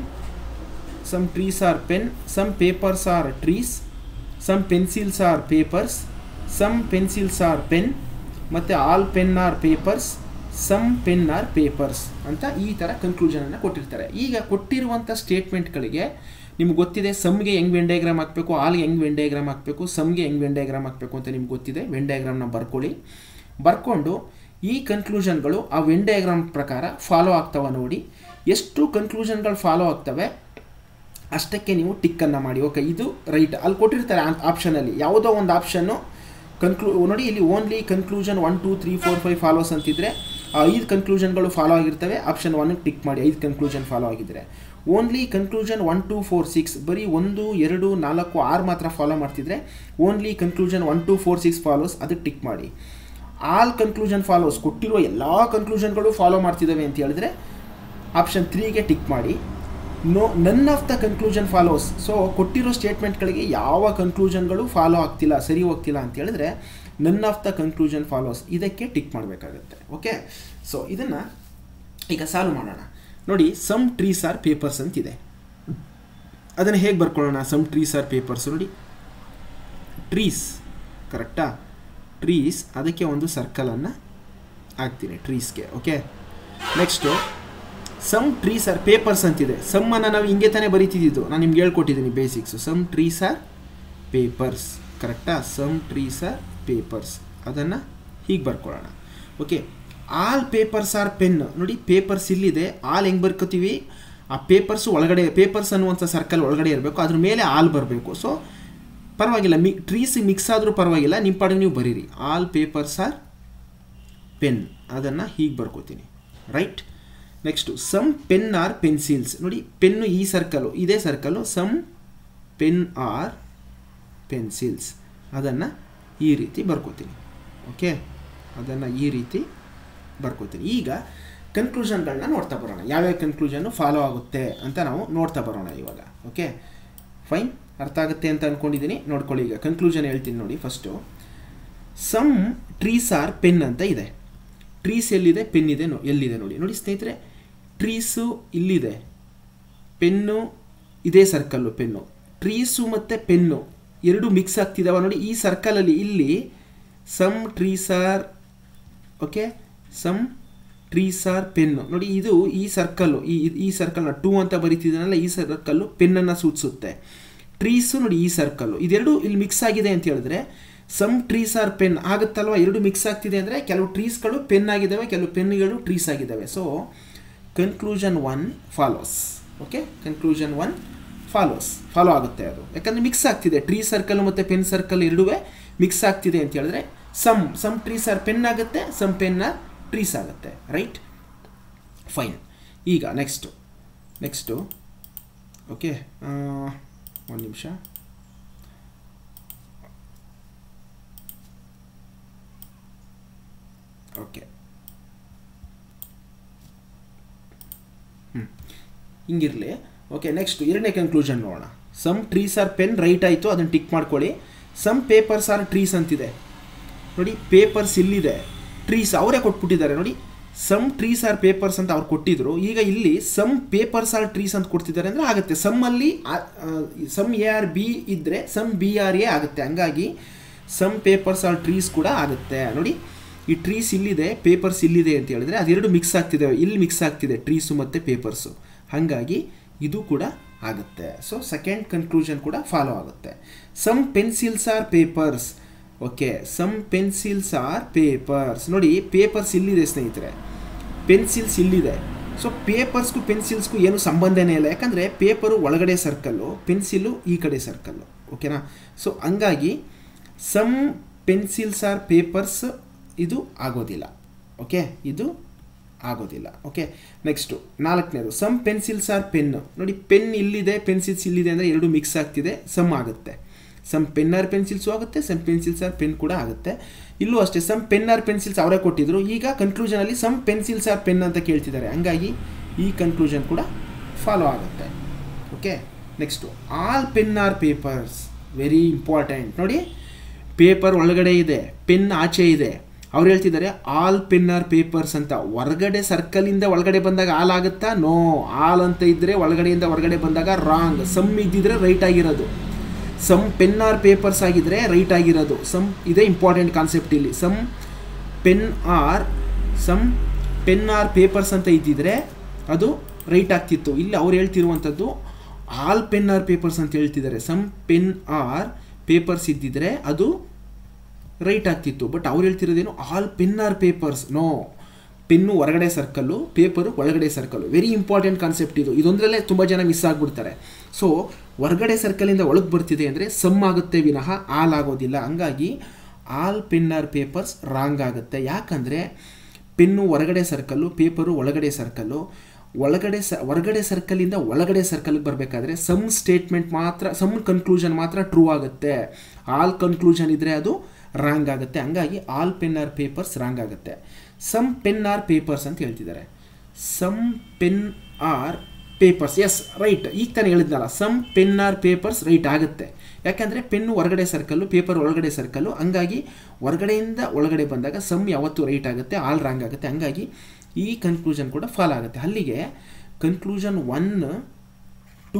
some trees are pen some papers are trees some pencils are papers some pencils are pen ಮತ್ತು all pen are papers some pen are papers ಅಂತ ಈ ಥರ ಕನ್ಕ್ಲೂಷನನ್ನು ಕೊಟ್ಟಿರ್ತಾರೆ ಈಗ ಕೊಟ್ಟಿರುವಂಥ ಸ್ಟೇಟ್ಮೆಂಟ್ಗಳಿಗೆ ನಿಮ್ಗೆ ಗೊತ್ತಿದೆ ಸಮ್ಗೆ ಹೆಂಗೆ ವೆನ್ ಡಯಾಗ್ರಾಮ್ ಹಾಕಬೇಕು ಆಲ್ಗೆ ಹೆಂಗೆ ವೆನ್ ಡಯಾಗ್ರಾಮ್ ಹಾಕಬೇಕು ಸಮ್ಗೆ ಹೆಂಗೆ ವೆನ್ ಡಯಾಗ್ರಾಮ್ ಹಾಕಬೇಕು ಅಂತ ನಿಮ್ಗೆ ಗೊತ್ತಿದೆ ವೆನ್ ಡಯಾಗ್ರಾಮ್ನ ಬರ್ಕೊಳ್ಳಿ ಬರ್ಕೊಂಡು ಈ ಕನ್ಕ್ಲೂಷನ್ಗಳು ಆ ವೆನ್ ಡಯಾಗ್ರಾಮ್ ಪ್ರಕಾರ ಫಾಲೋ ಆಗ್ತವ ನೋಡಿ ಎಷ್ಟು ಕನ್ಕ್ಲೂಷನ್ಗಳು ಫಾಲೋ ಆಗ್ತವೆ ಅಷ್ಟಕ್ಕೆ ನೀವು ಟಿಕ್ಕನ್ನು ಮಾಡಿ ಓಕೆ ಇದು ರೈಟ್ ಅಲ್ಲಿ ಕೊಟ್ಟಿರ್ತಾರೆ ಆಪ್ಷನಲ್ಲಿ ಯಾವುದೋ ಒಂದು ಆಪ್ಷನ್ನು ಕನ್ಕ್ಲೂ ನೋಡಿ ಇಲ್ಲಿ only conclusion one two three four five follows ಅಂತಿದ್ರೆ ಆ ಐದು ಕನ್ಕ್ಲೂಷನ್ಗಳು ಫಾಲೋ ಆಗಿರ್ತವೆ ಆಪ್ಷನ್ ಒನ್ಗೆ ಟಿಕ್ ಮಾಡಿ ಐದು ಕನ್ಕ್ಲೂಷನ್ ಫಾಲೋ ಆಗಿದ್ರೆ only conclusion one two four six ಬರೀ ಒಂದು ಎರಡು ನಾಲ್ಕು ಆರು ಮಾತ್ರ ಫಾಲೋ ಮಾಡ್ತಿದ್ರೆ only conclusion one two four six follows ಅದಕ್ಕೆ ಟಿಕ್ ಮಾಡಿ ಆಲ್ ಕನ್ಕ್ಲೂಷನ್ ಫಾಲೋಸ್ ಕೊಟ್ಟಿರುವ ಎಲ್ಲ ಕನ್ಕ್ಲೂಷನ್ಗಳು ಫಾಲೋ ಮಾಡ್ತಿದ್ದಾವೆ ಅಂತ ಹೇಳಿದ್ರೆ ಆಪ್ಷನ್ ತ್ರೀಗೆ ಟಿಕ್ ಮಾಡಿ no none of the conclusion follows so ಕೊಟ್ಟಿರೋ ಸ್ಟೇಟ್ಮೆಂಟ್ಗಳಿಗೆ ಯಾವ ಕನ್ಕ್ಲೂಷನ್ಗಳು ಫಾಲೋ ಆಗ್ತಿಲ್ಲ ಸರಿ ಹೋಗ್ತಿಲ್ಲ ಅಂತ ಹೇಳಿದ್ರೆ none of the conclusion follows ಇದಕ್ಕೆ ಟಿಕ್ ಮಾಡಬೇಕಾಗುತ್ತೆ ಓಕೆ ಸೊ ಇದನ್ನು ಈಗ ಸಾಲ್ವ್ ಮಾಡೋಣ ನೋಡಿ ಸಮ್ ಟ್ರೀಸ್ ಆರ್ ಪೇಪರ್ಸ್ ಅಂತಿದೆ ಅದನ್ನು ಹೇಗೆ ಬರ್ಕೊಳ್ಳೋಣ ಸಮ್ ಟ್ರೀಸ್ ಆರ್ ಪೇಪರ್ಸ್ ನೋಡಿ ಟ್ರೀಸ್ ಕರೆಕ್ಟಾ ಟ್ರೀಸ್ ಅದಕ್ಕೆ ಒಂದು ಸರ್ಕಲನ್ನು ಹಾಕ್ತೀನಿ ಟ್ರೀಸ್ಗೆ okay next some trees are papers ಅಂತಿದೆ ಸಮ್ಮನ್ನು ನಾವು ಹಿಂಗೆ ತಾನೇ ಬರೀತಿದ್ದು ನಾನು ನಿಮ್ಗೆ ಹೇಳ್ಕೊಟ್ಟಿದ್ದೀನಿ basics some trees are papers ಕರೆಕ್ಟಾ ಸಮ್ ಟ್ರೀಸ್ ಆರ್ ಪೇಪರ್ಸ್ ಅದನ್ನು ಹೀಗೆ ಬರ್ಕೊಳ್ಳೋಣ okay all papers are pen ನೋಡಿ ಪೇಪರ್ಸ್ ಇಲ್ಲಿದೆ ಆಲ್ ಹೆಂಗೆ ಬರ್ಕೋತೀವಿ ಆ ಪೇಪರ್ಸ್ ಒಳಗಡೆ ಪೇಪರ್ಸ್ ಅನ್ನುವಂಥ ಸರ್ಕಲ್ ಒಳಗಡೆ ಇರಬೇಕು ಅದ್ರ ಮೇಲೆ ಆಲ್ ಬರಬೇಕು ಸೊ ಪರವಾಗಿಲ್ಲ ಮಿ ಟ್ರೀಸ್ ಮಿಕ್ಸ್ ಆದರೂ ಪರವಾಗಿಲ್ಲ ನಿಮ್ಮ ಪಾಡಿಗೆ ನೀವು ಬರೀರಿ ಆಲ್ ಪೇಪರ್ಸ್ ಆರ್ ಪೆನ್ ಅದನ್ನು ಹೀಗೆ ಬರ್ಕೋತೀನಿ right next some pen are pencils ನೋಡಿ ಪೆನ್ನು ಈ ಸರ್ಕಲು ಇದೇ circle some pen are pencils ಅದನ್ನು ಈ ರೀತಿ ಬರ್ಕೋತೀನಿ ಓಕೆ ಅದನ್ನು ಈ ರೀತಿ ಬರ್ಕೋತೀನಿ ಈಗ ಕನ್ಕ್ಲೂಷನ್ಗಳನ್ನ ನೋಡ್ತಾ ಬರೋಣ ಯಾವ್ಯಾವ ಕನ್ಕ್ಲೂಷನ್ನು ಫಾಲೋ ಆಗುತ್ತೆ ಅಂತ ನಾವು ನೋಡ್ತಾ ಬರೋಣ ಇವಾಗ ಓಕೆ ಫೈನ್ ಅರ್ಥ ಆಗುತ್ತೆ ಅಂತ ಅಂದ್ಕೊಂಡಿದ್ದೀನಿ ನೋಡ್ಕೊಳ್ಳಿ ಈಗ ಕನ್ಕ್ಲೂಷನ್ ಹೇಳ್ತೀನಿ ನೋಡಿ first some trees are pen ಅಂತ ಇದೆ ಟ್ರೀಸ್ ಎಲ್ಲಿದೆ ಪೆನ್ ಇದೆ ನೋ ಎಲ್ಲಿದೆ ನೋಡಿ ನೋಡಿ ಸ್ನೇಹಿತರೆ ಟ್ರೀಸು ಇಲ್ಲಿದೆ ಪೆನ್ನು ಇದೇ ಸರ್ಕಲ್ಲು ಪೆನ್ನು ಟ್ರೀಸು ಮತ್ತು ಪೆನ್ನು ಎರಡು ಮಿಕ್ಸ್ ಆಗ್ತಿದ್ದಾವ ನೋಡಿ ಈ ಸರ್ಕಲಲ್ಲಿ ಇಲ್ಲಿ some trees are okay some trees are pen ನೋಡಿ ಇದು ಈ ಸರ್ಕಲ್ಲು ಈ ಈ ಸರ್ಕಲ್ನ ಟೂ ಅಂತ ಬರೀತಿದ್ದಾನಲ್ಲ ಈ ಸರ್ಕಲ್ಲು ಪೆನ್ನನ್ನು ಸೂಚಿಸುತ್ತೆ ಟ್ರೀಸು ನೋಡಿ ಈ ಸರ್ಕಲ್ಲು ಇದೆರಡು ಇಲ್ಲಿ ಮಿಕ್ಸ್ ಆಗಿದೆ ಅಂತ ಹೇಳಿದ್ರೆ ಸಮ್ ಟ್ರೀಸ್ ಆರ್ ಪೆನ್ ಆಗುತ್ತಲ್ವ ಎರಡು ಮಿಕ್ಸ್ ಆಗ್ತಿದೆ ಅಂದರೆ ಕೆಲವು ಟ್ರೀಸ್ಗಳು ಪೆನ್ ಆಗಿದ್ದಾವೆ ಕೆಲವು ಪೆನ್ಗಳು ಟ್ರೀಸ್ ಆಗಿದ್ದಾವೆ so conclusion one follows okay conclusion one follows follow ಆಗುತ್ತೆ ಅದು ಯಾಕಂದರೆ ಮಿಕ್ಸ್ ಆಗ್ತಿದೆ ಟ್ರೀ ಸರ್ಕಲ್ ಮತ್ತು ಪೆನ್ ಸರ್ಕಲ್ ಎರಡೂ ಮಿಕ್ಸ್ ಆಗ್ತಿದೆ ಅಂತ ಹೇಳಿದ್ರೆ some some trees are pen ಆಗುತ್ತೆ ಸಮ್ ಪೆನ್ ಆರ್ ಟ್ರೀಸ್ ಆಗುತ್ತೆ ರೈಟ್ ಫೈನ್ ಈಗ ನೆಕ್ಸ್ಟು ನೆಕ್ಸ್ಟು ಓಕೆ ಒಂದು ನಿಮಿಷ ಓಕೆ ಹ್ಞೂ ಹಿಂಗಿರಲಿ ಓಕೆ ನೆಕ್ಸ್ಟ್ ಎರಡನೇ ಕನ್ಕ್ಲೂಷನ್ ನೋಡೋಣ some trees are pen right ಆಯಿತು ಅದನ್ನು ಟಿಕ್ ಮಾಡ್ಕೊಳ್ಳಿ ಸಮ್ ಪೇಪರ್ಸ್ ಆರ್ ಟ್ರೀಸ್ ಅಂತಿದೆ ನೋಡಿ ಪೇಪರ್ಸ್ ಇಲ್ಲಿದೆ ಟ್ರೀಸ್ ಅವರೇ ಕೊಟ್ಬಿಟ್ಟಿದ್ದಾರೆ ನೋಡಿ ಸಮ್ ಟ್ರೀಸ್ ಆರ್ ಪೇಪರ್ಸ್ ಅಂತ ಅವ್ರು ಕೊಟ್ಟಿದ್ರು ಈಗ ಇಲ್ಲಿ ಸಮ್ ಪೇಪರ್ಸ್ ಆರ್ ಟ್ರೀಸ್ ಅಂತ ಕೊಡ್ತಿದ್ದಾರೆ ಅಂದರೆ ಆಗುತ್ತೆ ಸಮ್ಮಲ್ಲಿ ಸಮ್ ಎ ಆರ್ ಬಿ ಇದ್ದರೆ ಸಮ್ ಬಿ ಆರ್ ಎ ಆಗುತ್ತೆ ಹಂಗಾಗಿ ಸಮ್ ಪೇಪರ್ಸ್ ಆರ್ ಟ್ರೀಸ್ ಕೂಡ ಆಗುತ್ತೆ ನೋಡಿ ಈ ಟ್ರೀಸ್ ಇಲ್ಲಿದೆ ಪೇಪರ್ಸ್ ಇಲ್ಲಿದೆ ಅಂತ ಹೇಳಿದ್ರೆ ಅದೆರಡು ಮಿಕ್ಸ್ ಆಗ್ತಿದೆ ಇಲ್ಲಿ ಮಿಕ್ಸ್ ಆಗ್ತಿದೆ ಟ್ರೀಸು ಮತ್ತು ಪೇಪರ್ಸು ಹಾಗಾಗಿ ಇದು ಕೂಡ ಆಗುತ್ತೆ ಸೊ ಸೆಕೆಂಡ್ ಕನ್ಕ್ಲೂಷನ್ ಕೂಡ ಫಾಲೋ ಆಗುತ್ತೆ some pencils are papers okay some pencils are papers ನೋಡಿ ಪೇಪರ್ಸ್ ಇಲ್ಲಿದೆ ಸ್ನೇಹಿತರೆ ಪೆನ್ಸಿಲ್ಸ್ ಇಲ್ಲಿದೆ ಸೊ ಪೇಪರ್ಸ್ಗೂ ಪೆನ್ಸಿಲ್ಸ್ಗೂ ಏನು ಸಂಬಂಧನೇ ಇಲ್ಲ ಯಾಕಂದರೆ ಪೇಪರು ಒಳಗಡೆ ಸರ್ಕಲ್ಲು ಪೆನ್ಸಿಲು ಈ ಕಡೆ ಸರ್ಕಲ್ಲು ಓಕೆನಾ ಸೊ ಹಂಗಾಗಿ ಸಮ್ ಪೆನ್ಸಿಲ್ಸ್ ಆರ್ ಪೇಪರ್ಸ್ ಇದು ಆಗೋದಿಲ್ಲ ಓಕೆ ಇದು ಆಗೋದಿಲ್ಲ ಓಕೆ ನೆಕ್ಸ್ಟು ನಾಲ್ಕನೇದು ಸಮ್ ಪೆನ್ಸಿಲ್ಸ್ ಆರ್ ಪೆನ್ ನೋಡಿ ಪೆನ್ ಇಲ್ಲಿದೆ ಪೆನ್ಸಿಲ್ಸ್ ಇಲ್ಲಿದೆ ಅಂದರೆ ಎರಡು ಮಿಕ್ಸ್ ಆಗ್ತಿದೆ ಸಮ್ ಆಗುತ್ತೆ ಸಮ್ ಪೆನ್ ಆರ್ ಪೆನ್ಸಿಲ್ಸು ಆಗುತ್ತೆ ಸಮ್ ಪೆನ್ಸಿಲ್ಸ್ ಆರ್ ಪೆನ್ ಕೂಡ ಆಗುತ್ತೆ ಇಲ್ಲೂ ಅಷ್ಟೇ ಸಮ್ ಪೆನ್ ಆರ್ ಪೆನ್ಸಿಲ್ಸ್ ಅವರೇ ಕೊಟ್ಟಿದ್ರು ಈಗ ಕನ್ಕ್ಲೂಷನಲ್ಲಿ ಸಮ್ ಪೆನ್ಸಿಲ್ಸ್ ಆರ್ ಪೆನ್ ಅಂತ ಕೇಳ್ತಿದ್ದಾರೆ ಹಂಗಾಗಿ ಈ ಕನ್ಕ್ಲೂಷನ್ ಕೂಡ ಫಾಲೋ ಆಗುತ್ತೆ okay next all pen are papers very important ನೋಡಿ ಪೇಪರ್ ಒಳಗಡೆ ಇದೆ ಪೆನ್ ಆಚೆ ಇದೆ ಅವ್ರು ಹೇಳ್ತಿದ್ದಾರೆ ಆಲ್ ಪೆನ್ ಆರ್ ಪೇಪರ್ಸ್ ಅಂತ ಹೊರಗಡೆ ಸರ್ಕಲಿಂದ ಒಳಗಡೆ ಬಂದಾಗ ಆಲ್ ಆಗುತ್ತಾ ನೋ ಆಲ್ ಅಂತ ಇದ್ದರೆ ಒಳಗಡೆಯಿಂದ ಹೊರಗಡೆ ಬಂದಾಗ ರಾಂಗ್ ಸಮ್ ಇದ್ದಿದ್ರೆ ರೈಟ್ ಆಗಿರೋದು ಸಮ್ ಪೆನ್ ಆರ್ ಪೇಪರ್ಸ್ ಆಗಿದ್ರೆ ರೈಟ್ ಆಗಿರೋದು ಸಮ್ ಇದೇ ಇಂಪಾರ್ಟೆಂಟ್ ಕಾನ್ಸೆಪ್ಟ್ ಇಲ್ಲಿ some pen are some pen are papers ಅಂತ ಇದ್ದಿದ್ರೆ ಅದು ರೈಟ್ ಆಗ್ತಿತ್ತು ಇಲ್ಲಿ ಅವ್ರು ಹೇಳ್ತಿರುವಂಥದ್ದು ಆಲ್ ಪೆನ್ ಆರ್ ಪೇಪರ್ಸ್ ಅಂತ ಹೇಳ್ತಿದ್ದಾರೆ ಸಮ್ ಪೆನ್ ಆರ್ ಪೇಪರ್ಸ್ ಇದ್ದಿದ್ರೆ ಅದು ರೈಟ್ ಆಗ್ತಿತ್ತು ಬಟ್ ಅವ್ರು ಹೇಳ್ತಿರೋದೇನು all pen are papers no pen ಹೊರಗಡೆ ಸರ್ಕಲ್ಲು ಪೇಪರು ಒಳಗಡೆ ಸರ್ಕಲ್ಲು ವೆರಿ ಇಂಪಾರ್ಟೆಂಟ್ ಕಾನ್ಸೆಪ್ಟ್ ಇದು ಇದೊಂದರಲ್ಲೇ ತುಂಬ ಜನ ಮಿಸ್ ಆಗಿಬಿಡ್ತಾರೆ ಸೊ ಹೊರಗಡೆ ಸರ್ಕಲಿಂದ ಒಳಗೆ ಬರ್ತಿದೆ ಅಂದರೆ ಸಮ್ ಆಗುತ್ತೆ ವಿನಃ ಆಲ್ ಆಗೋದಿಲ್ಲ ಹಂಗಾಗಿ all pen are papers wrong ಆಗುತ್ತೆ ಯಾಕಂದರೆ ಪೆನ್ನು ಹೊರಗಡೆ ಸರ್ಕಲ್ಲು ಪೇಪರು ಒಳಗಡೆ ಸರ್ಕಲ್ಲು ಒಳಗಡೆ ಸ ಹೊರಗಡೆ ಸರ್ಕಲಿಂದ ಒಳಗಡೆ ಸರ್ಕಲ್ಗೆ ಬರಬೇಕಾದ್ರೆ ಸಮ್ ಸ್ಟೇಟ್ಮೆಂಟ್ ಮಾತ್ರ ಸಮ್ ಕನ್ಕ್ಲೂಷನ್ ಮಾತ್ರ ಟ್ರೂ ಆಗುತ್ತೆ ಆಲ್ ಕನ್ಕ್ಲೂಷನ್ ಇದ್ದರೆ ಅದು ರಾಂಗ್ ಆಗುತ್ತೆ ಹಂಗಾಗಿ all pen are papers wrong ಆಗುತ್ತೆ ಸಮ್ ಪೆನ್ ಆರ್ ಪೇಪರ್ಸ್ ಅಂತ ಹೇಳ್ತಿದ್ದಾರೆ some pen are papers yes right ಈಗ ತಾನೇ ಹೇಳಿದ್ನಲ್ಲ some pen are papers right ಆಗುತ್ತೆ ಯಾಕಂದರೆ ಪೆನ್ನು ಹೊರಗಡೆ ಸರ್ಕಲ್ಲು ಪೇಪರ್ ಒಳಗಡೆ ಸರ್ಕಲ್ಲು ಹಂಗಾಗಿ ಹೊರಗಡೆಯಿಂದ ಒಳಗಡೆ ಬಂದಾಗ ಸಮ್ ಯಾವತ್ತೂ ರೈಟ್ ಆಗುತ್ತೆ ಆಲ್ ರಾಂಗ್ ಆಗುತ್ತೆ ಹಂಗಾಗಿ ಈ ಕನ್ಕ್ಲೂಷನ್ ಕೂಡ ಫಾಲೋ ಆಗುತ್ತೆ ಅಲ್ಲಿಗೆ conclusion one two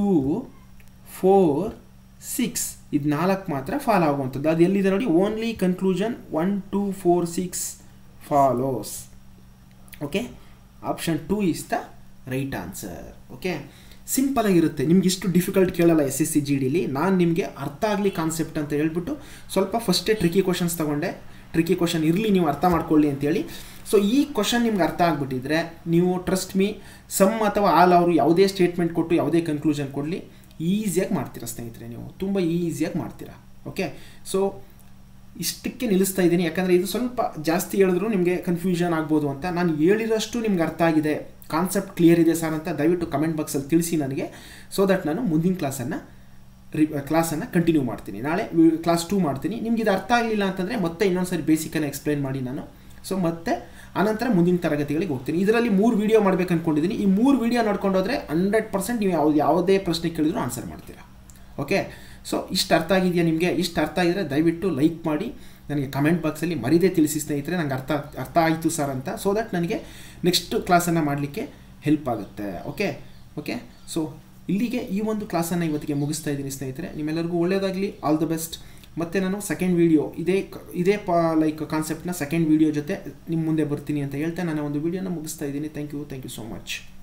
four six ಇದು ನಾಲ್ಕು ಮಾತ್ರ ಫಾಲೋ ಆಗುವಂಥದ್ದು ಅದು ಎಲ್ಲಿದೆ ನೋಡಿ only conclusion one two four six follows okay option two is the right answer okay simple ಆಗಿರುತ್ತೆ ನಿಮ್ಗೆ ಇಷ್ಟು ಡಿಫಿಕಲ್ಟ್ ಕೇಳಲ್ಲ ಎಸ್ ಎಸ್ ಸಿ ಜಿ ಡಿಲಿ ನಾನು ನಿಮಗೆ ಅರ್ಥ ಆಗಲಿ ಕಾನ್ಸೆಪ್ಟ್ ಅಂತ ಹೇಳ್ಬಿಟ್ಟು ಸ್ವಲ್ಪ ಫಸ್ಟೇ ಟ್ರಿಕಿ ಕ್ವಶನ್ಸ್ ತೊಗೊಂಡೆ ಟ್ರಿಕಿ ಕ್ವಶನ್ ಇರಲಿ ನೀವು ಅರ್ಥ ಮಾಡ್ಕೊಳ್ಳಿ ಅಂತೇಳಿ ಸೊ ಈ ಕ್ವಶನ್ ನಿಮ್ಗೆ ಅರ್ಥ ಆಗಿಬಿಟ್ಟಿದ್ರೆ ನೀವು ಟ್ರಸ್ಟ್ ಮೀ ಸಮ್ ಅಥವಾ ಆಲ್ ಅವರು ಯಾವುದೇ ಸ್ಟೇಟ್ಮೆಂಟ್ ಕೊಟ್ಟು ಯಾವುದೇ ಕನ್ಕ್ಲೂಷನ್ ಕೊಡಲಿ ಈಸಿಯಾಗಿ ಮಾಡ್ತೀರಾ ಸ್ನೇಹಿತರೆ ನೀವು ತುಂಬ ಈಸಿಯಾಗಿ ಮಾಡ್ತೀರಾ ಓಕೆ ಸೊ ಇಷ್ಟಕ್ಕೆ ನಿಲ್ಲಿಸ್ತಾ ಇದ್ದೀನಿ ಯಾಕಂದರೆ ಇದು ಸ್ವಲ್ಪ ಜಾಸ್ತಿ ಹೇಳಿದ್ರು ನಿಮಗೆ ಕನ್ಫ್ಯೂಷನ್ ಆಗ್ಬೋದು ಅಂತ ನಾನು ಹೇಳಿರೋಷ್ಟು ನಿಮ್ಗೆ ಅರ್ಥ ಆಗಿದೆ ಕಾನ್ಸೆಪ್ಟ್ ಕ್ಲಿಯರ್ ಇದೆ ಸರ್ ಅಂತ ದಯವಿಟ್ಟು ಕಮೆಂಟ್ ಬಾಕ್ಸಲ್ಲಿ ತಿಳಿಸಿ ನನಗೆ ಸೊ ದಟ್ ನಾನು ಮುಂದಿನ ಕ್ಲಾಸನ್ನು ರಿ ಕ್ಲಾಸನ್ನು ಕಂಟಿನ್ಯೂ ಮಾಡ್ತೀನಿ ನಾಳೆ ಕ್ಲಾಸ್ ಟೂ ಮಾಡ್ತೀನಿ ನಿಮ್ಗೆ ಇದು ಅರ್ಥ ಆಗಲಿಲ್ಲ ಅಂತಂದರೆ ಮತ್ತೆ ಇನ್ನೊಂದು ಸರಿ ಬೇಸಿಕನ್ನು ಎಕ್ಸ್ಪ್ಲೈನ್ ಮಾಡಿ ನಾನು ಸೊ ಮತ್ತೆ ಆನಂತರ ಮುಂದಿನ ತರಗತಿಗಳಿಗೆ ಹೋಗ್ತೀನಿ ಇದರಲ್ಲಿ ಮೂರು ವೀಡಿಯೋ ಮಾಡ್ಬೇಕು ಅಂದ್ಕೊಂಡಿದ್ದೀನಿ ಈ ಮೂರು ವೀಡಿಯೋ ನೋಡ್ಕೊಂಡೋದ್ರೆ ಹಂಡ್ರೆಡ್ ಪರ್ಸೆಂಟ್ ನೀವು ಯಾವ್ದು ಯಾವುದೇ ಪ್ರಶ್ನೆ ಕೇಳಿದ್ರು ಆನ್ಸರ್ ಮಾಡ್ತೀರಾ ಓಕೆ ಸೊ ಇಷ್ಟು ಅರ್ಥ ಆಗಿದೆಯಾ ನಿಮಗೆ ಇಷ್ಟು ಅರ್ಥ ಆಗಿದ್ರೆ ದಯವಿಟ್ಟು ಲೈಕ್ ಮಾಡಿ ನನಗೆ ಕಮೆಂಟ್ ಬಾಕ್ಸಲ್ಲಿ ಮರಿದೇ ತಿಳಿಸಿ ಸ್ನೇಹಿತರೆ ನಂಗೆ ಅರ್ಥ ಅರ್ಥ ಆಯಿತು ಸರ್ ಅಂತ ಸೊ ದಟ್ ನನಗೆ ನೆಕ್ಸ್ಟ್ ಕ್ಲಾಸನ್ನು ಮಾಡಲಿಕ್ಕೆ ಹೆಲ್ಪ್ ಆಗುತ್ತೆ ಓಕೆ ಓಕೆ ಸೊ ಇಲ್ಲಿಗೆ ಈ ಒಂದು ಕ್ಲಾಸನ್ನು ಇವತ್ತಿಗೆ ಮುಗಿಸ್ತಾ ಇದ್ದೀನಿ ಸ್ನೇಹಿತರೆ ನಿಮ್ಮೆಲ್ಲರಿಗೂ ಒಳ್ಳೆಯದಾಗಲಿ ಆಲ್ ದ ಬೆಸ್ಟ್ ಮತ್ತು ನಾನು ಸೆಕೆಂಡ್ ವೀಡಿಯೋ ಇದೇ ಇದೇ ಪ ಲೈಕ್ ಕಾನ್ಸೆಪ್ಟ್ನ ಸೆಕೆಂಡ್ ವೀಡಿಯೋ ಜೊತೆ ನಿಮ್ಮ ಮುಂದೆ ಬರ್ತೀನಿ ಅಂತ ಹೇಳ್ತಾ ನಾನು ಒಂದು ವೀಡಿಯೋನ ಮುಗಿಸ್ತಾ ಇದ್ದೀನಿ thank you thank you so much